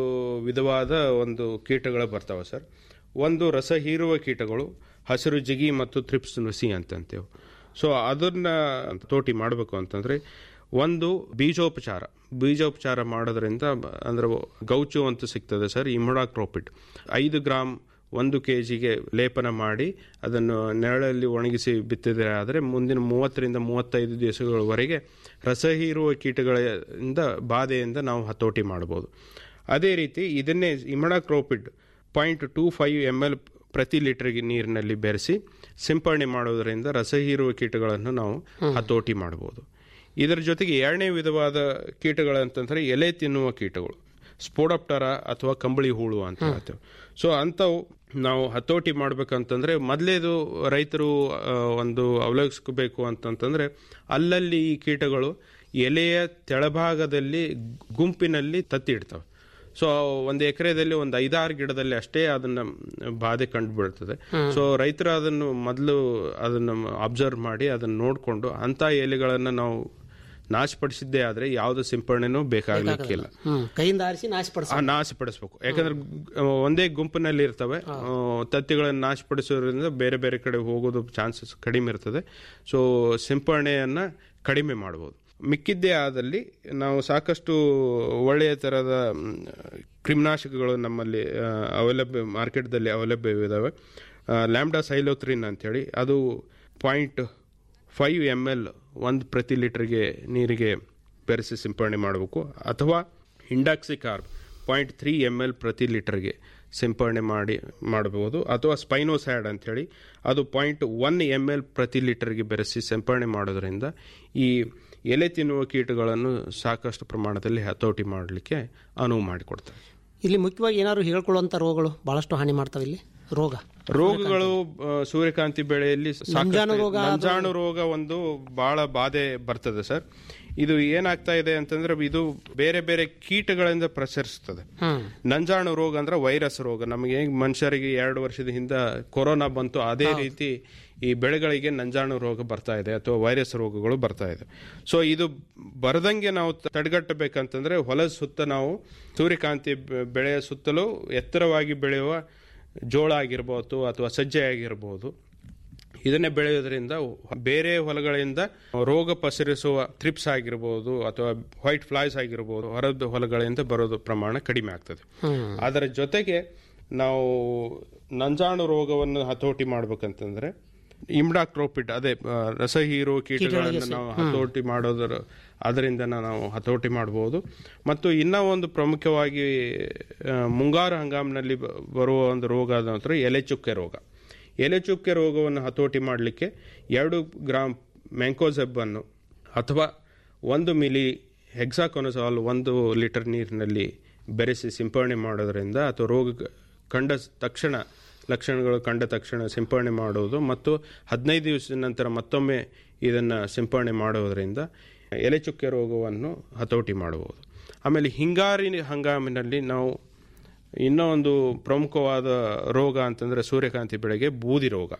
ವಿಧವಾದ ಒಂದು ಕೀಟಗಳು ಬರ್ತಾವೆ ಸರ್ ಒಂದು ರಸ ಹೀರುವ ಕೀಟಗಳು ಹಸಿರು ಜಿಗಿ ಮತ್ತು ಥ್ರಿಪ್ಸ್ ನುಸಿ ಅಂತಂತೇವೆ ಸೊ ಅದನ್ನ ತೋಟಿ ಮಾಡಬೇಕು ಅಂತಂದ್ರೆ ಒಂದು ಬೀಜೋಪಚಾರ ಬೀಜೋಪಚಾರ ಮಾಡೋದ್ರಿಂದ ಬ- ಅಂದ್ರೆ ಗೌಚು ಅಂತ ಸಿಗ್ತದೆ ಸರ್ ಇಮ್ಯುಡಾಕ್ರೋಪಿಡ್ ಐದು ಗ್ರಾಮ್ ಒಂದು ಕೆ ಜಿಗೆ ಲೇಪನ ಮಾಡಿ ಅದನ್ನು ನೆರಳಲ್ಲಿ ಒಣಗಿಸಿ ಬಿತ್ತಿದರೆ ಆದರೆ ಮುಂದಿನ ಮೂವತ್ತರಿಂದ ಮೂವತ್ತೈದು ದಿವಸಗಳವರೆಗೆ ರಸ ಹೀರುವ ಕೀಟಗಳಿಂದ ಬಾಧೆಯಿಂದ ನಾವು ಹತೋಟಿ ಮಾಡ್ಬೋದು ಅದೇ ರೀತಿ ಇದನ್ನೇ imidacloprid point two five M L ಪ್ರತಿ ಲೀಟರ್ಗೆ ನೀರಿನಲ್ಲಿ ಬೆರೆಸಿ ಸಿಂಪರಣೆ ಮಾಡೋದರಿಂದ ರಸ ಹೀರುವ ಕೀಟಗಳನ್ನು ನಾವು ಹತೋಟಿ ಮಾಡ್ಬೋದು ಇದರ ಜೊತೆಗೆ ಎರಡನೇ ವಿಧವಾದ ಕೀಟಗಳಂತಂದ್ರೆ ಎಲೆ ತಿನ್ನುವ ಕೀಟಗಳು ಸ್ಪೋಡಪ್ಟರ ಅಥವಾ ಕಂಬಳಿ ಹುಳು ಅಂತ ಹೇಳ್ತೇವೆ ಸೊ ಅಂಥವು ನಾವು ಹತೋಟಿ ಮಾಡ್ಬೇಕಂತಂದ್ರೆ ಮೊದಲೇದು ರೈತರು ಆ, ಒಂದು ಅವಲೋಕಿಸ್ಕೋಬೇಕು ಅಂತಂತಂದ್ರೆ ಅಲ್ಲಲ್ಲಿ ಈ ಕೀಟಗಳು ಎಲೆಯ ತೆಳಭಾಗದಲ್ಲಿ ಗುಂಪಿನಲ್ಲಿ ತತ್ತಿಡ್ತವೆ ಸೊ ಒಂದು ಎಕರೆದಲ್ಲಿ ಒಂದು ಐದಾರು ಗಿಡದಲ್ಲಿ ಅಷ್ಟೇ ಅದನ್ನ ಬಾಧೆ ಕಂಡು ಬೀಳ್ತದೆ ಸೊ ರೈತರು ಅದನ್ನು ಮೊದಲು ಅದನ್ನು ಅಬ್ಸರ್ವ್ ಮಾಡಿ ಅದನ್ನು ನೋಡಿಕೊಂಡು ಅಂತ ಎಲೆಗಳನ್ನ ನಾವು ನಾಶಪಡಿಸಿದ್ದೇ ಆದ್ರೆ ಯಾವುದು ಸಿಂಪರಣೆನೂ ಬೇಕಾಗಲಿಕ್ಕಿಲ್ಲ ಹ್ಮ್ ಕೈಯಿಂದ ಆರಿಸಿ ನಾಶಪಡಿಸ ಆ, ನಾಶಪಡಿಸ್ಬೇಕು ಯಾಕಂದ್ರೆ ಗ್- ಒಂದೇ ಗುಂಪಿನಲ್ಲಿ ಇರ್ತವೆ ಆ, ತತ್ತಿಗಳನ್ನು ನಾಶಪಡಿಸೋದ್ರಿಂದ ಬೇರೆ ಬೇರೆ ಕಡೆ ಹೋಗೋದು ಚಾನ್ಸಸ್ ಕಡಿಮೆ ಇರ್ತದೆ ಸೊ ಸಿಂಪರಣೆಯನ್ನ ಕಡಿಮೆ ಮಾಡ್ಬೋದು ಮಿಕ್ಕಿದ್ದೇ ಆದಲ್ಲಿ ನಾವು ಸಾಕಷ್ಟು ಒಳ್ಳೆಯ ಥರದ ಮ್, ಕ್ರಿಮಿನಾಶಕಗಳು ನಮ್ಮಲ್ಲಿ ಅವೈಲಭ್ಯ ಮಾರ್ಕೆಟ್ದಲ್ಲಿ ಅವೈಲಭ್ಯವಿದ್ದಾವೆ ಲ್ಯಾಂಬ್ಡಾ ಸೈಲೋತ್ರಿನ್ ಅಂತೇಳಿ ಅದು ಪಾಯಿಂಟ್ ಫೈವ್ ಎಮ್ ಎಲ್ ಒಂದು ಪ್ರತಿ ಲೀಟರ್ಗೆ ನೀರಿಗೆ ಬೆರೆಸಿ ಸಿಂಪರಣೆ ಮಾಡಬೇಕು ಅಥವಾ indoxacarb point three M L ಪ್ರತಿ ಲೀಟರ್ಗೆ ಸಿಂಪರಣೆ ಮಾಡಿ ಮಾಡಬಹುದು ಅಥವಾ ಸ್ಪೈನೋಸ್ಯಾಡ್ ಅಂಥೇಳಿ ಅದು ಪಾಯಿಂಟ್ ಒನ್ ಎಮ್ ಎಲ್ ಪ್ರತಿ ಲೀಟರ್ಗೆ ಬೆರೆಸಿ ಸಿಂಪರಣೆ ಮಾಡೋದ್ರಿಂದ ಈ ಎಲೆ ತಿನ್ನುವ ಕೀಟಗಳನ್ನು ಸಾಕಷ್ಟು ಪ್ರಮಾಣದಲ್ಲಿ ಹತೋಟಿ ಮಾಡಲಿಕ್ಕೆ ಅನುವು ಮಾಡಿಕೊಡ್ತಾರೆ ಇಲ್ಲಿ ಮುಖ್ಯವಾಗಿ ಏನಾದ್ರು ಹೇಳ್ಕೊಳ್ಳುವಂಥ ರೋಗಗಳು ಬಹಳಷ್ಟು ಹಾನಿ ಮಾಡ್ತಾವೆ ಇಲ್ಲಿ ರೋಗ ರೋಗಗಳು ಆ, ಸೂರ್ಯಕಾಂತಿ ಬೆಳೆಯಲ್ಲಿ ಸಾಕಷ್ಟು- ನಂಜಾನು ರೋಗ ಅದು- ನಂಜಾನು ರೋಗ ಒಂದು ಬಹಳ ಬಾಧೆ ಬರ್ತದೆ ಸರ್ ಇದು ಏನಾಗ್ತಾ ಇದೆ ಅಂತಂದ್ರೆ ಇದು ಬೇರೆ ಬೇರೆ ಕೀಟಗಳಿಂದ ಪ್ರಸರಿಸ್ತದೆ ನಂಜಾಣು ರೋಗ ಅಂದ್ರೆ ವೈರಸ್ ರೋಗ ನಮಗೆ ಹೆಂಗ್ ಮನುಷ್ಯರಿಗೆ ಎರಡು ವರ್ಷದ ಹಿಂದೆ ಕೊರೋನಾ ಬಂತು ಅದೇ ರೀತಿ ಈ ಬೆಳೆಗಳಿಗೆ ನಂಜಾಣು ರೋಗ ಬರ್ತಾ ಇದೆ ಅಥವಾ ವೈರಸ್ ರೋಗಗಳು ಬರ್ತಾ ಇದೆ ಸೊ ಇದು ಬರದಂಗೆ ನಾವು ತಡೆಗಟ್ಟಬೇಕಂತಂದ್ರೆ ಹೊಲದ ಸುತ್ತ ನಾವು ಸೂರ್ಯಕಾಂತಿ ಬೆ- ಬೆಳೆಯ ಸುತ್ತಲೂ ಎತ್ತರವಾಗಿ ಬೆಳೆಯುವ ಜೋಳ ಆಗಿರ್ಬೋದು ಅಥವಾ ಸಜ್ಜೆ ಆಗಿರ್ಬೋದು ಇದನ್ನೇ ಬೆಳೆಯೋದ್ರಿಂದ ಬೇರೆ ಹೊಲಗಳಿಂದ ರೋಗ ಪಸರಿಸುವ ಥ್ರಿಪ್ಸ್ ಆಗಿರ್ಬೋದು ಅಥವಾ ವೈಟ್ ಫ್ಲೈಸ್ ಆಗಿರ್ಬೋದು ಹೊರದ ಹೊಲಗಳಿಂದ ಬರೋದು ಪ್ರಮಾಣ ಕಡಿಮೆ ಆಗ್ತದೆ ಅದರ ಜೊತೆಗೆ ನಾವು ನಂಜಾಣು ರೋಗವನ್ನು ಹತೋಟಿ ಮಾಡ್ಬೇಕಂತಂದ್ರೆ ಇಮ್ಡಾಕ್ರೋಪಿಡ್ ಅದೇ ಆ, ರಸಹೀರೋ ಕೀಟಗಳನ್ನು ನಾವು ಹತೋಟಿ ಮಾಡೋದರ ಅದರಿಂದ ನಾವು ಹತೋಟಿ ಮಾಡಬಹುದು ಮತ್ತು ಇನ್ನ ಒಂದು ಪ್ರಮುಖವಾಗಿ ಆ, ಮುಂಗಾರು ಹಂಗಾಮಿನಲ್ಲಿ ಬ- ಬರುವ ಒಂದು ರೋಗ ಅದ ನಂತರ ಎಲೆಚುಕ್ಕೆ ರೋಗ ಎಲೆಚುಕ್ಕೆ ರೋಗವನ್ನು ಹತೋಟಿ ಮಾಡಲಿಕ್ಕೆ ಎರಡು ಗ್ರಾಮ್ ಮ್ಯಾಂಕೋಸೆಬ್ಬನ್ನು ಅಥವಾ ಒಂದು ಮಿಲಿ ಹೆಕ್ಸಾಕೊನಸಾಲ್ ಒಂದು ಲೀಟರ್ ನೀರಿನಲ್ಲಿ ಬೆರೆಸಿ ಸಿಂಪರಣೆ ಮಾಡೋದ್ರಿಂದ ಅಥವಾ ರೋಗ ಕಂಡ ತಕ್ಷಣ ಲಕ್ಷಣಗಳು ಕಂಡ ತಕ್ಷಣ ಸಿಂಪರಣೆ ಮಾಡುವುದು ಮತ್ತು ಹದಿನೈದು ದಿವಸದ ನಂತರ ಮತ್ತೊಮ್ಮೆ ಇದನ್ನು ಸಿಂಪರಣೆ ಮಾಡುವುದರಿಂದ ಎಲೆಚುಕ್ಕೆ ರೋಗವನ್ನು ಹತೋಟಿ ಮಾಡಬಹುದು ಆಮೇಲೆ ಹಿಂಗಾರಿನ ಹಂಗಾಮಿನಲ್ಲಿ ನಾವು ಇನ್ನೂ ಒಂದು ಪ್ರಮುಖವಾದ ರೋಗ ಅಂತಂದ್ರೆ ಸೂರ್ಯಕಾಂತಿ ಬೆಳೆಗೆ ಬೂದಿ ರೋಗ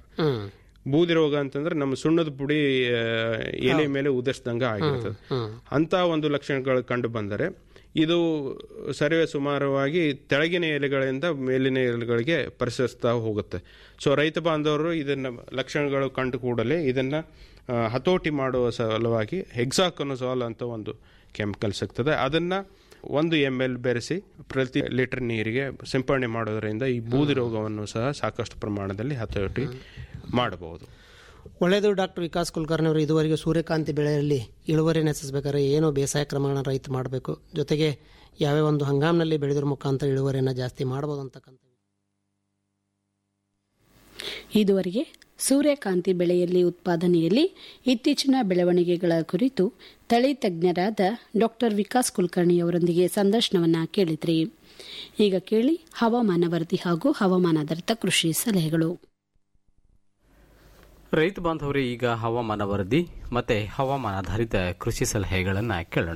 ಬೂದಿ ರೋಗ ಅಂತಂದ್ರೆ ನಮ್ಮ ಸುಣ್ಣದ ಪುಡಿ ಆ, ಎಲೆ ಮೇಲೆ ಉದರ್ಸ್ದಂಗ ಆಗಿರ್ತದೆ ಅಂತ ಒಂದು ಲಕ್ಷಣಗಳು ಕಂಡು ಬಂದರೆ ಇದು ಸರ್ವೇ ಸುಮಾರವಾಗಿ ತೆಳಗಿನ ಎಲೆಗಳಿಂದ ಮೇಲಿನ ಎಲೆಗಳಿಗೆ ಪರಿಸರಿಸ್ತಾ ಹೋಗುತ್ತೆ ಸೊ ರೈತ ಬಾಂಧವರು ಇದನ್ನ ಲಕ್ಷಣಗಳು ಕಂಡು ಕೂಡಲೇ ಇದನ್ನ ಆ, ಹತೋಟಿ ಮಾಡುವ ಸಲುವಾಗಿ ಹೆಕ್ಸಾಕೊನಸಾಲ್ ಅಂತ ಒಂದು ಕೆಮಿಕಲ್ ಸಿಗ್ತದೆ ಅದನ್ನ ಒಂದು ಎಮ್ ಎಲ್ ಬೆರೆಸಿ ಪ್ರತಿ ಲೀಟರ್ ನೀರಿಗೆ ಸಿಂಪರಣೆ ಮಾಡೋದರಿಂದ ಈ ಬೂದಿ ರೋಗವನ್ನು ಸಹ ಸಾಕಷ್ಟು ಪ್ರಮಾಣದಲ್ಲಿ ಹತೋಟಿ ಮಾಡಬಹುದು ಒಳ್ಳೆಯದು ಡಾಕ್ಟರ್ ವಿಕಾಸ್ ಕುಲಕರ್ಣಿ ಅವರು ಇದುವರೆಗೆ ಸೂರ್ಯಕಾಂತಿ ಬೆಳೆಯಲ್ಲಿ ಇಳುವರಿ ಹೆಚ್ಚಿಸಬೇಕಾದ್ರೆ ಏನೋ ಬೇಸಾಯ ಕ್ರಮಗಳನ್ನ ರೈತ ಮಾಡಬೇಕು ಜೊತೆಗೆ ಯಾವ್ಯಾವ ಒಂದು ಹಂಗಾಮಿನಲ್ಲಿ ಬೆಳೆದ್ರ ಮುಖಾಂತರ ಇಳುವರಿಯನ್ನು ಜಾಸ್ತಿ ಮಾಡ್ಬೋದು ಅಂತಕ್ಕಂಥ ಇದುವರೆಗೆ ಸೂರ್ಯಕಾಂತಿ ಬೆಳೆಯಲ್ಲಿ ಉತ್ಪಾದನೆಯಲ್ಲಿ ಇತ್ತೀಚಿನ ಬೆಳವಣಿಗೆಗಳ ಕುರಿತು ತಳಿ ತಜ್ಞರಾದ ಡಾಕ್ಟರ್ ವಿಕಾಸ್ ಕುಲಕರ್ಣಿ ಅವರೊಂದಿಗೆ ಸಂದರ್ಶನವನ್ನ ಕೇಳಿದ್ರಿ ಈಗ ಕೇಳಿ ಹವಾಮಾನ ವರದಿ ಹಾಗೂ ಹವಾಮಾನಾಧಾರಿತ ಕೃಷಿ ಸಲಹೆಗಳು ರೈತ ಬಾಂಧವರೇ ಈಗ ಹವಾಮಾನ ವರದಿ ಮತ್ತೆ ಹವಾಮಾನಾಧಾರಿತ ಕೃಷಿ ಸಲಹೆಗಳನ್ನು ಕೇಳೋಣ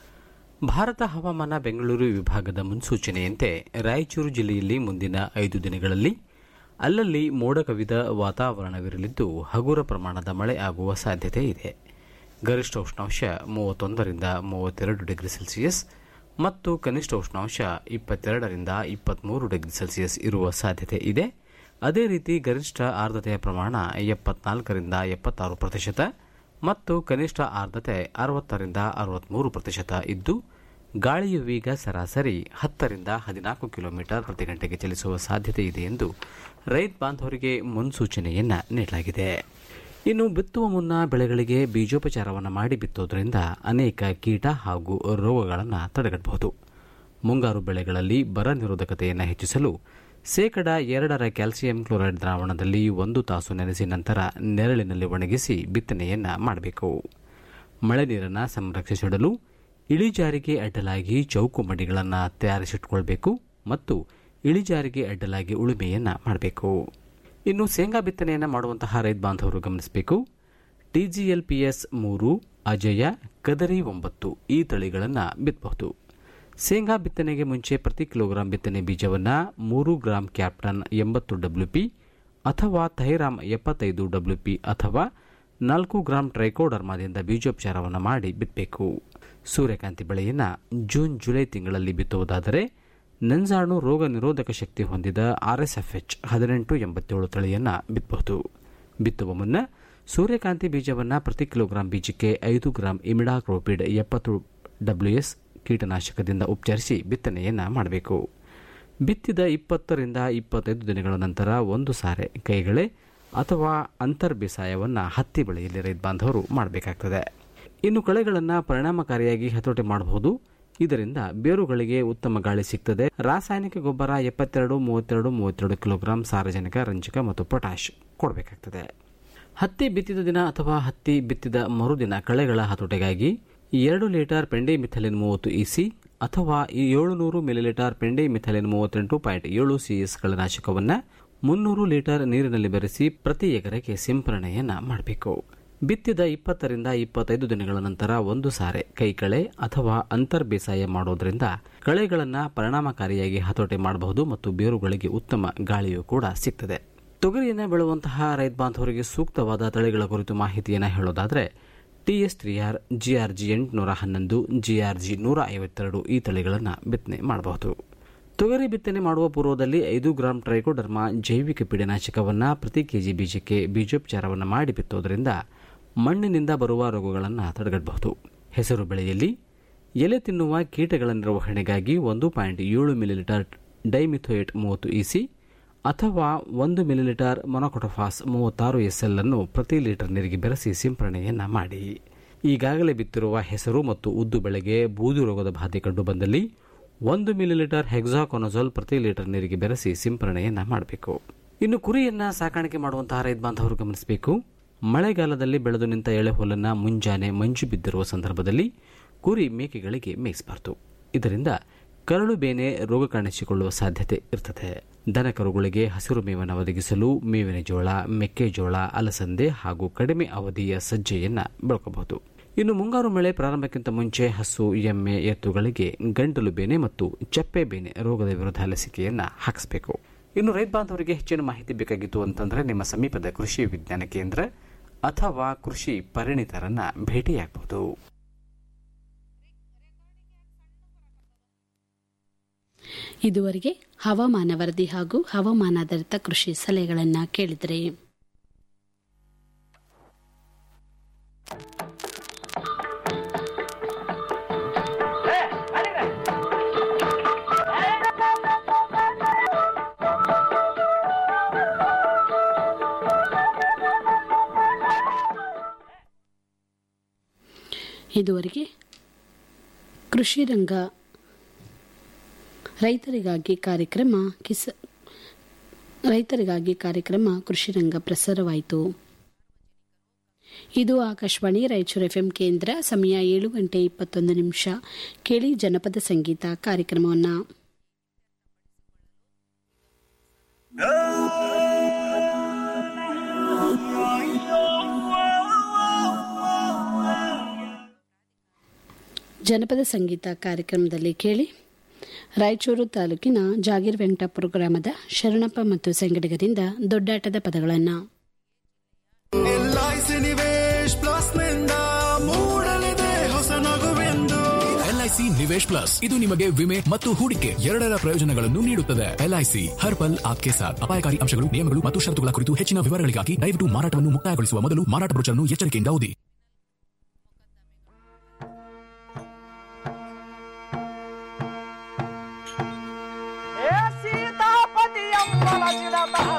ಭಾರತ ಹವಾಮಾನ ಬೆಂಗಳೂರು ವಿಭಾಗದ ಮುನ್ಸೂಚನೆಯಂತೆ ರಾಯಚೂರು ಜಿಲ್ಲೆಯಲ್ಲಿ ಮುಂದಿನ ಐದು ದಿನಗಳಲ್ಲಿ ಅಲ್ಲಲ್ಲಿ ಮೋಡ ಕವಿದ ವಾತಾವರಣವಿರಲಿದ್ದು ಹಗುರ ಪ್ರಮಾಣದ ಮಳೆ ಆಗುವ ಸಾಧ್ಯತೆ ಇದೆ ಗರಿಷ್ಠ ಉಷ್ಣಾಂಶ ಮೂವತ್ತೊಂದರಿಂದ ಮೂವತ್ತೆರಡು ಡಿಗ್ರಿ ಸೆಲ್ಸಿಯಸ್ ಮತ್ತು ಕನಿಷ್ಠ ಉಷ್ಣಾಂಶ ಇಪ್ಪತ್ತೆರಡರಿಂದ ಇಪ್ಪತ್ಮೂರು ಡಿಗ್ರಿ ಸೆಲ್ಸಿಯಸ್ ಇರುವ ಸಾಧ್ಯತೆ ಇದೆ ಅದೇ ರೀತಿ ಗರಿಷ್ಠ ಆರ್ದ್ರತೆಯ ಪ್ರಮಾಣ ಎಪ್ಪತ್ನಾಲ್ಕರಿಂದ ಎಪ್ಪತ್ತಾರು ಪ್ರತಿಶತ ಮತ್ತು ಕನಿಷ್ಠ ಆರ್ದ್ರತೆ ಅರವತ್ತರಿಂದ ಅರವತ್ಮೂರು ಪ್ರತಿಶತ ಇದ್ದು ಗಾಳಿಯ ವೇಗ ಸರಾಸರಿ ಹತ್ತರಿಂದ ಹದಿನಾಲ್ಕು ಕಿಲೋಮೀಟರ್ ಪ್ರತಿ ಗಂಟೆಗೆ ಚಲಿಸುವ ಸಾಧ್ಯತೆ ಇದೆ ಎಂದು ರೈತ ಬಾಂಧವರಿಗೆ ಮುನ್ಸೂಚನೆಯನ್ನ ನೀಡಲಾಗಿದೆ ಇನ್ನು ಬಿತ್ತುವ ಮುನ್ನ ಬೆಳೆಗಳಿಗೆ ಬೀಜೋಪಚಾರವನ್ನು ಮಾಡಿ ಬಿತ್ತೋದ್ರಿಂದ ಅನೇಕ ಕೀಟ ಹಾಗೂ ರೋಗಗಳನ್ನು ತಡೆಗಟ್ಟಬಹುದು ಮುಂಗಾರು ಬೆಳೆಗಳಲ್ಲಿ ಬರ ನಿರೋಧಕತೆಯನ್ನು ಹೆಚ್ಚಿಸಲು ಶೇಕಡ ಎರಡರ ಕ್ಯಾಲ್ಸಿಯಂ ಕ್ಲೋರೈಡ್ ದ್ರಾವಣದಲ್ಲಿ ಒಂದು ತಾಸು ನೆನೆಸಿ ನಂತರ ನೆರಳಿನಲ್ಲಿ ಒಣಗಿಸಿ ಬಿತ್ತನೆಯನ್ನ ಮಾಡಬೇಕು ಮಳೆ ನೀರನ್ನು ಸಂರಕ್ಷಿಸಿಡಲು ಇಳಿಜಾರಿಗೆ ಅಡ್ಡಲಾಗಿ ಚೌಕು ಮಡಿಗಳನ್ನು ತಯಾರಿಸಿಟ್ಕೊಳ್ಬೇಕು ಮತ್ತು ಇಳಿಜಾರಿಗೆ ಅಡ್ಡಲಾಗಿ ಉಳುಮೆಯನ್ನ ಮಾಡಬೇಕು ಇನ್ನು ಶೇಂಗಾ ಬಿತ್ತನೆಯನ್ನು ಮಾಡುವಂತಹ ರೈತ ಬಾಂಧವರು ಗಮನಿಸಬೇಕು ಟಿಜಿಎಲ್ಪಿಎಸ್ ಮೂರು ಅಜಯ ಕದರಿ ಒಂಬತ್ತು ಈ ತಳಿಗಳನ್ನು ಬಿತ್ತಬಹುದು ಶೇಂಗಾ ಬಿತ್ತನೆಗೆ ಮುಂಚೆ ಪ್ರತಿ ಕಿಲೋಗ್ರಾಂ ಬಿತ್ತನೆ ಬೀಜವನ್ನು ಮೂರು ಗ್ರಾಂ ಕ್ಯಾಪ್ಟನ್ ಎಂಬತ್ತು ಡಬ್ಲ್ಯೂಪಿ ಅಥವಾ ಥೈರಾಮ್ ಎಪ್ಪತ್ತೈದು ಡಬ್ಲ್ಯೂಪಿ ಅಥವಾ ನಾಲ್ಕು ಗ್ರಾಂ ಟ್ರೈಕೋಡರ್ಮಾದಿಂದ ಬೀಜೋಪಚಾರವನ್ನು ಮಾಡಿ ಬಿತ್ತಬೇಕು ಸೂರ್ಯಕಾಂತಿ ಬೆಳೆಯನ್ನು ಜೂನ್ ಜುಲೈ ತಿಂಗಳಲ್ಲಿ ಬಿತ್ತುವುದಾದರೆ ನಂಜಾಣು ರೋಗ ನಿರೋಧಕ ಶಕ್ತಿ ಹೊಂದಿದ ಆರ್ಎಸ್ಎಫ್ಎಚ್ ಹದಿನೆಂಟು ಎಂಬತ್ತೇಳು ತಳಿಯನ್ನು ಬಿತ್ತಬಹುದು ಬಿತ್ತುವ ಮುನ್ನ ಸೂರ್ಯಕಾಂತಿ ಬೀಜವನ್ನು ಪ್ರತಿ ಕಿಲೋಗ್ರಾಂ ಬೀಜಕ್ಕೆ ಐದು ಗ್ರಾಂ ಇಮಿಡಾಕ್ರೋಪಿಡ್ ಎಪ್ಪತ್ತು ಡಬ್ಲ್ಯೂಎಸ್ ಕೀಟನಾಶಕದಿಂದ ಉಪಚರಿಸಿ ಬಿತ್ತನೆಯನ್ನು ಮಾಡಬೇಕು ಬಿತ್ತಿದ ಇಪ್ಪತ್ತರಿಂದ ಇಪ್ಪತ್ತೈದು ದಿನಗಳ ನಂತರ ಒಂದು ಸಾರೆ ಕೈಗಳೆ ಅಥವಾ ಅಂತರ್ ಬೇಸಾಯವನ್ನು ಹತ್ತಿ ಬೆಳೆಯಲ್ಲಿ ರೈತ ಬಾಂಧವರು ಮಾಡಬೇಕಾಗ್ತದೆ ಇನ್ನು ಕಳೆಗಳನ್ನು ಪರಿಣಾಮಕಾರಿಯಾಗಿ ಹತೋಟಿ ಮಾಡಬಹುದು ಇದರಿಂದ ಬೇರುಗಳಿಗೆ ಉತ್ತಮ ಗಾಳಿ ಸಿಗ್ತದೆ ರಾಸಾಯನಿಕ ಗೊಬ್ಬರ ಎಪ್ಪತ್ತೆರಡು ಮೂವತ್ತೆರಡು ಮೂವತ್ತೆರಡು ಕಿಲೋಗ್ರಾಂ ಸಾರಜನಕ ರಂಜಕ ಮತ್ತು ಪೊಟ್ಯಾಶ್ ಕೊಡಬೇಕಾಗ್ತದೆ ಹತ್ತಿ ಬಿತ್ತಿದ ದಿನ ಅಥವಾ ಹತ್ತಿ ಬಿತ್ತಿದ ಮರುದಿನ ಕಳೆಗಳ ಹತೋಟಿಗಾಗಿ ಎರಡು ಲೀಟರ್ ಪೆಂಡೆ ಮಿಥಲಿನ್ ಮೂವತ್ತು ಇಸಿ ಅಥವಾ ಏಳುನೂರು ಮಿಲಿಲೀಟರ್ ಪೆಂಡೆ ಮಿಥಲಿನ್ ಮೂವತ್ತೆಂಟು ಪಾಯಿಂಟ್ ಏಳು ಸಿಎಸ್ ಕಳೆನಾಶಕವನ್ನು ಮುನ್ನೂರು ಲೀಟರ್ ನೀರಿನಲ್ಲಿ ಬೆರೆಸಿ ಪ್ರತಿ ಎಕರೆಗೆ ಸಿಂಪರಣೆಯನ್ನ ಮಾಡಬೇಕು ಬಿತ್ತಿದ ಇಪ್ಪತ್ತರಿಂದ ಇಪ್ಪತ್ತೈದು ದಿನಗಳ ನಂತರ ಒಂದು ಸಾರೆ ಕೈಕಳೆ ಅಥವಾ ಅಂತರ್ ಬೇಸಾಯ ಮಾಡೋದ್ರಿಂದ ಕಳೆಗಳನ್ನು ಪರಿಣಾಮಕಾರಿಯಾಗಿ ಹತೋಟಿ ಮಾಡಬಹುದು ಮತ್ತು ಬೇರುಗಳಿಗೆ ಉತ್ತಮ ಗಾಳಿಯೂ ಕೂಡ ಸಿಗ್ತದೆ ತೊಗರಿಯನ್ನು ಬೆಳೆಯುವಂತಹ ರೈತ ಬಾಂಧವರಿಗೆ ಸೂಕ್ತವಾದ ತಳಿಗಳ ಕುರಿತು ಮಾಹಿತಿಯನ್ನು ಹೇಳೋದಾದರೆ TS three R GR G ಎಂಟುನೂರ ಹನ್ನೊಂದು ಜಿಆರ್ ಜಿ ನೂರ ಐವತ್ತೆರಡು ಈ ತಳಿಗಳನ್ನು ಬಿತ್ತನೆ ಮಾಡಬಹುದು ತೊಗರಿ ಬಿತ್ತನೆ ಮಾಡುವ ಪೂರ್ವದಲ್ಲಿ ಐದು ಗ್ರಾಂ ಟ್ರೈಕೋಡರ್ಮಾ ಜೈವಿಕ ಪೀಡನಾಶಕವನ್ನು ಪ್ರತಿ ಕೆಜಿ ಬೀಜಕ್ಕೆ ಬೀಜೋಪಚಾರವನ್ನು ಮಾಡಿ ಬಿತ್ತೋದ್ರಿಂದ ಮಣ್ಣಿನಿಂದ ಬರುವ ರೋಗಗಳನ್ನು ತಡೆಗಟ್ಟಬಹುದು ಹೆಸರು ಬೆಳೆಯಲ್ಲಿ ಎಲೆ ತಿನ್ನುವ ಕೀಟಗಳ ನಿರ್ವಹಣೆಗಾಗಿ ಒಂದು ಪಾಯಿಂಟ್ ಏಳು ಮಿಲಿಲೀಟರ್ ಡೈಮಿಥೋಯೇಟ್ ಮೂವತ್ತು ಇಸಿ ಅಥವಾ ಒಂದು ಮಿಲಿಲೀಟರ್ ಮೊನೊಕೊಟೊಫಾಸ್ ಮೂವತ್ತಾರು ಎಸ್ಎಲ್ ಅನ್ನು ಪ್ರತಿ ಲೀಟರ್ ನೀರಿಗೆ ಬೆರೆಸಿ ಸಿಂಪರಣೆಯನ್ನ ಮಾಡಿ ಈಗಾಗಲೇ ಬಿತ್ತಿರುವ ಹೆಸರು ಮತ್ತು ಉದ್ದು ಬೆಳೆಗೆ ಬೂದು ರೋಗದ ಬಾಧೆ ಕಂಡುಬಂದಲ್ಲಿ ಒಂದು ಮಿಲಿಲೀಟರ್ ಹೆಕ್ಸಾಕೊನಜೋಲ್ ಪ್ರತಿ ಲೀಟರ್ ನೀರಿಗೆ ಬೆರೆಸಿ ಸಿಂಪರಣೆಯನ್ನ ಮಾಡಬೇಕು ಇನ್ನು ಕುರಿಯನ್ನ ಸಾಕಾಣಿಕೆ ಮಾಡುವಂತಹ ರೈತ ಬಾಂಧವರು ಗಮನಿಸಬೇಕು ಮಳೆಗಾಲದಲ್ಲಿ ಬೆಳೆದು ನಿಂತ ಎಳೆಹುಲ್ಲನ್ನು ಮುಂಜಾನೆ ಮಂಜು ಬಿದ್ದಿರುವ ಸಂದರ್ಭದಲ್ಲಿ ಕುರಿ ಮೇಕೆಗಳಿಗೆ ಮೇಯಿಸಬಾರದು ಇದರಿಂದ ಕರಳು ಬೇನೆ ರೋಗ ಕಾಣಿಸಿಕೊಳ್ಳುವ ಸಾಧ್ಯತೆ ಇರ್ತದೆ ದನ ಕರುಗಳಿಗೆ ಹಸಿರು ಮೇವನ್ನು ಒದಗಿಸಲು ಮೇವಿನ ಜೋಳ ಮೆಕ್ಕೆಜೋಳ ಅಲಸಂದೆ ಹಾಗೂ ಕಡಿಮೆ ಅವಧಿಯ ಸಜ್ಜೆಯನ್ನ ಬೆಳ್ಕೋಬಹುದು ಇನ್ನು ಮುಂಗಾರು ಮಳೆ ಪ್ರಾರಂಭಕ್ಕಿಂತ ಮುಂಚೆ ಹಸು ಎಮ್ಮೆ ಎತ್ತುಗಳಿಗೆ ಗಂಟಲು ಬೇನೆ ಮತ್ತು ಚಪ್ಪೆ ಬೇನೆ ರೋಗದ ವಿರುದ್ಧ ಲಸಿಕೆಯನ್ನ ಹಾಕಿಸಬೇಕು ಇನ್ನು ರೈತ ಬಾಂಧವರಿಗೆ ಹೆಚ್ಚಿನ ಮಾಹಿತಿ ಬೇಕಾಗಿತ್ತು ಅಂತಂದ್ರೆ ನಿಮ್ಮ ಸಮೀಪದ ಕೃಷಿ ವಿಜ್ಞಾನ ಕೇಂದ್ರ ಅಥವಾ ಕೃಷಿ ಪರಿಣಿತರನ್ನ ಭೇಟಿಯಾಗಬಹುದು ಇದುವರೆಗೆ ಹವಾಮಾನ ವರದಿ ಹಾಗೂ ಹವಾಮಾನಾಧಾರಿತ ಕೃಷಿ ಸಲಹೆಗಳನ್ನು ಕೇಳಿದರೆ ಇದುವರೆಗೆ ಕೃಷಿ ರಂಗ ರೈತರಿಗಾಗಿ ಕಾರ್ಯಕ್ರಮ ಕಿಸ ರೈತರಿಗಾಗಿ ಕಾರ್ಯಕ್ರಮ ಕೃಷಿ ರಂಗ ಪ್ರಸಾರವಾಯಿತು ಇದು ಆಕಾಶವಾಣಿ ರಾಯಚೂರು ಎಫ್ಎಂ ಕೇಂದ್ರ ಸಮಯ ಏಳು ಗಂಟೆ ಇಪ್ಪತ್ತೊಂದು ನಿಮಿಷ ಕೇಳಿ ಜನಪದ ಸಂಗೀತ ಕಾರ್ಯಕ್ರಮವನ್ನು ಜನಪದ ಸಂಗೀತ ಕಾರ್ಯಕ್ರಮದಲ್ಲಿ ಕೇಳಿ ರಾಯಚೂರು ತಾಲೂಕಿನ ಜಾಗೀರ್ ವೆಂಕಟಾಪುರ ಗ್ರಾಮದ ಶರಣಪ್ಪ ಮತ್ತು ಸಂಗಡಿಗರಿಂದ ದೊಡ್ಡಾಟದ ಪದಗಳನ್ನು ಎಲ್ಐಸಿ ನಿವೇಶ್ ಪ್ಲಸ್ ನಿಂದ ಮೂಡಲಿದೆ ಹೊಸ ನಗುವೆಂದು ಎಲ್ಐಸಿ ನಿವೇಶ್ ಪ್ಲಸ್ ಇದು ನಿಮಗೆ ವಿಮೆ ಮತ್ತು ಹೂಡಿಕೆ ಎರಡರ ಪ್ರಯೋಜನಗಳನ್ನು ನೀಡುತ್ತದೆ ಎಲ್ಐಸಿ ಹರ್ ಪಲ್ ಆಪ್ಕೆ ಸಾಥ್ ಅಪಾಯಕಾರಿ ಅಂಶಗಳು ನಿಯಮಗಳು ಮತ್ತು ಷರತ್ತುಗಳ ಕುರಿತು ಹೆಚ್ಚಿನ ವಿವರಗಳಿಗಾಗಿ ದಯವಿಟ್ಟು ಮಾರಾಟವನ್ನು ಮುಕ್ತಾಯಗೊಳಿಸುವ ಮೊದಲು ಮಾರಾಟ ಬ್ರೋಚರ್ನ್ನು ಎಚ್ಚರಿಕೆಯಿಂದ ಓದಿ ಸೀತಾಪತಿ ಎಂಬಲ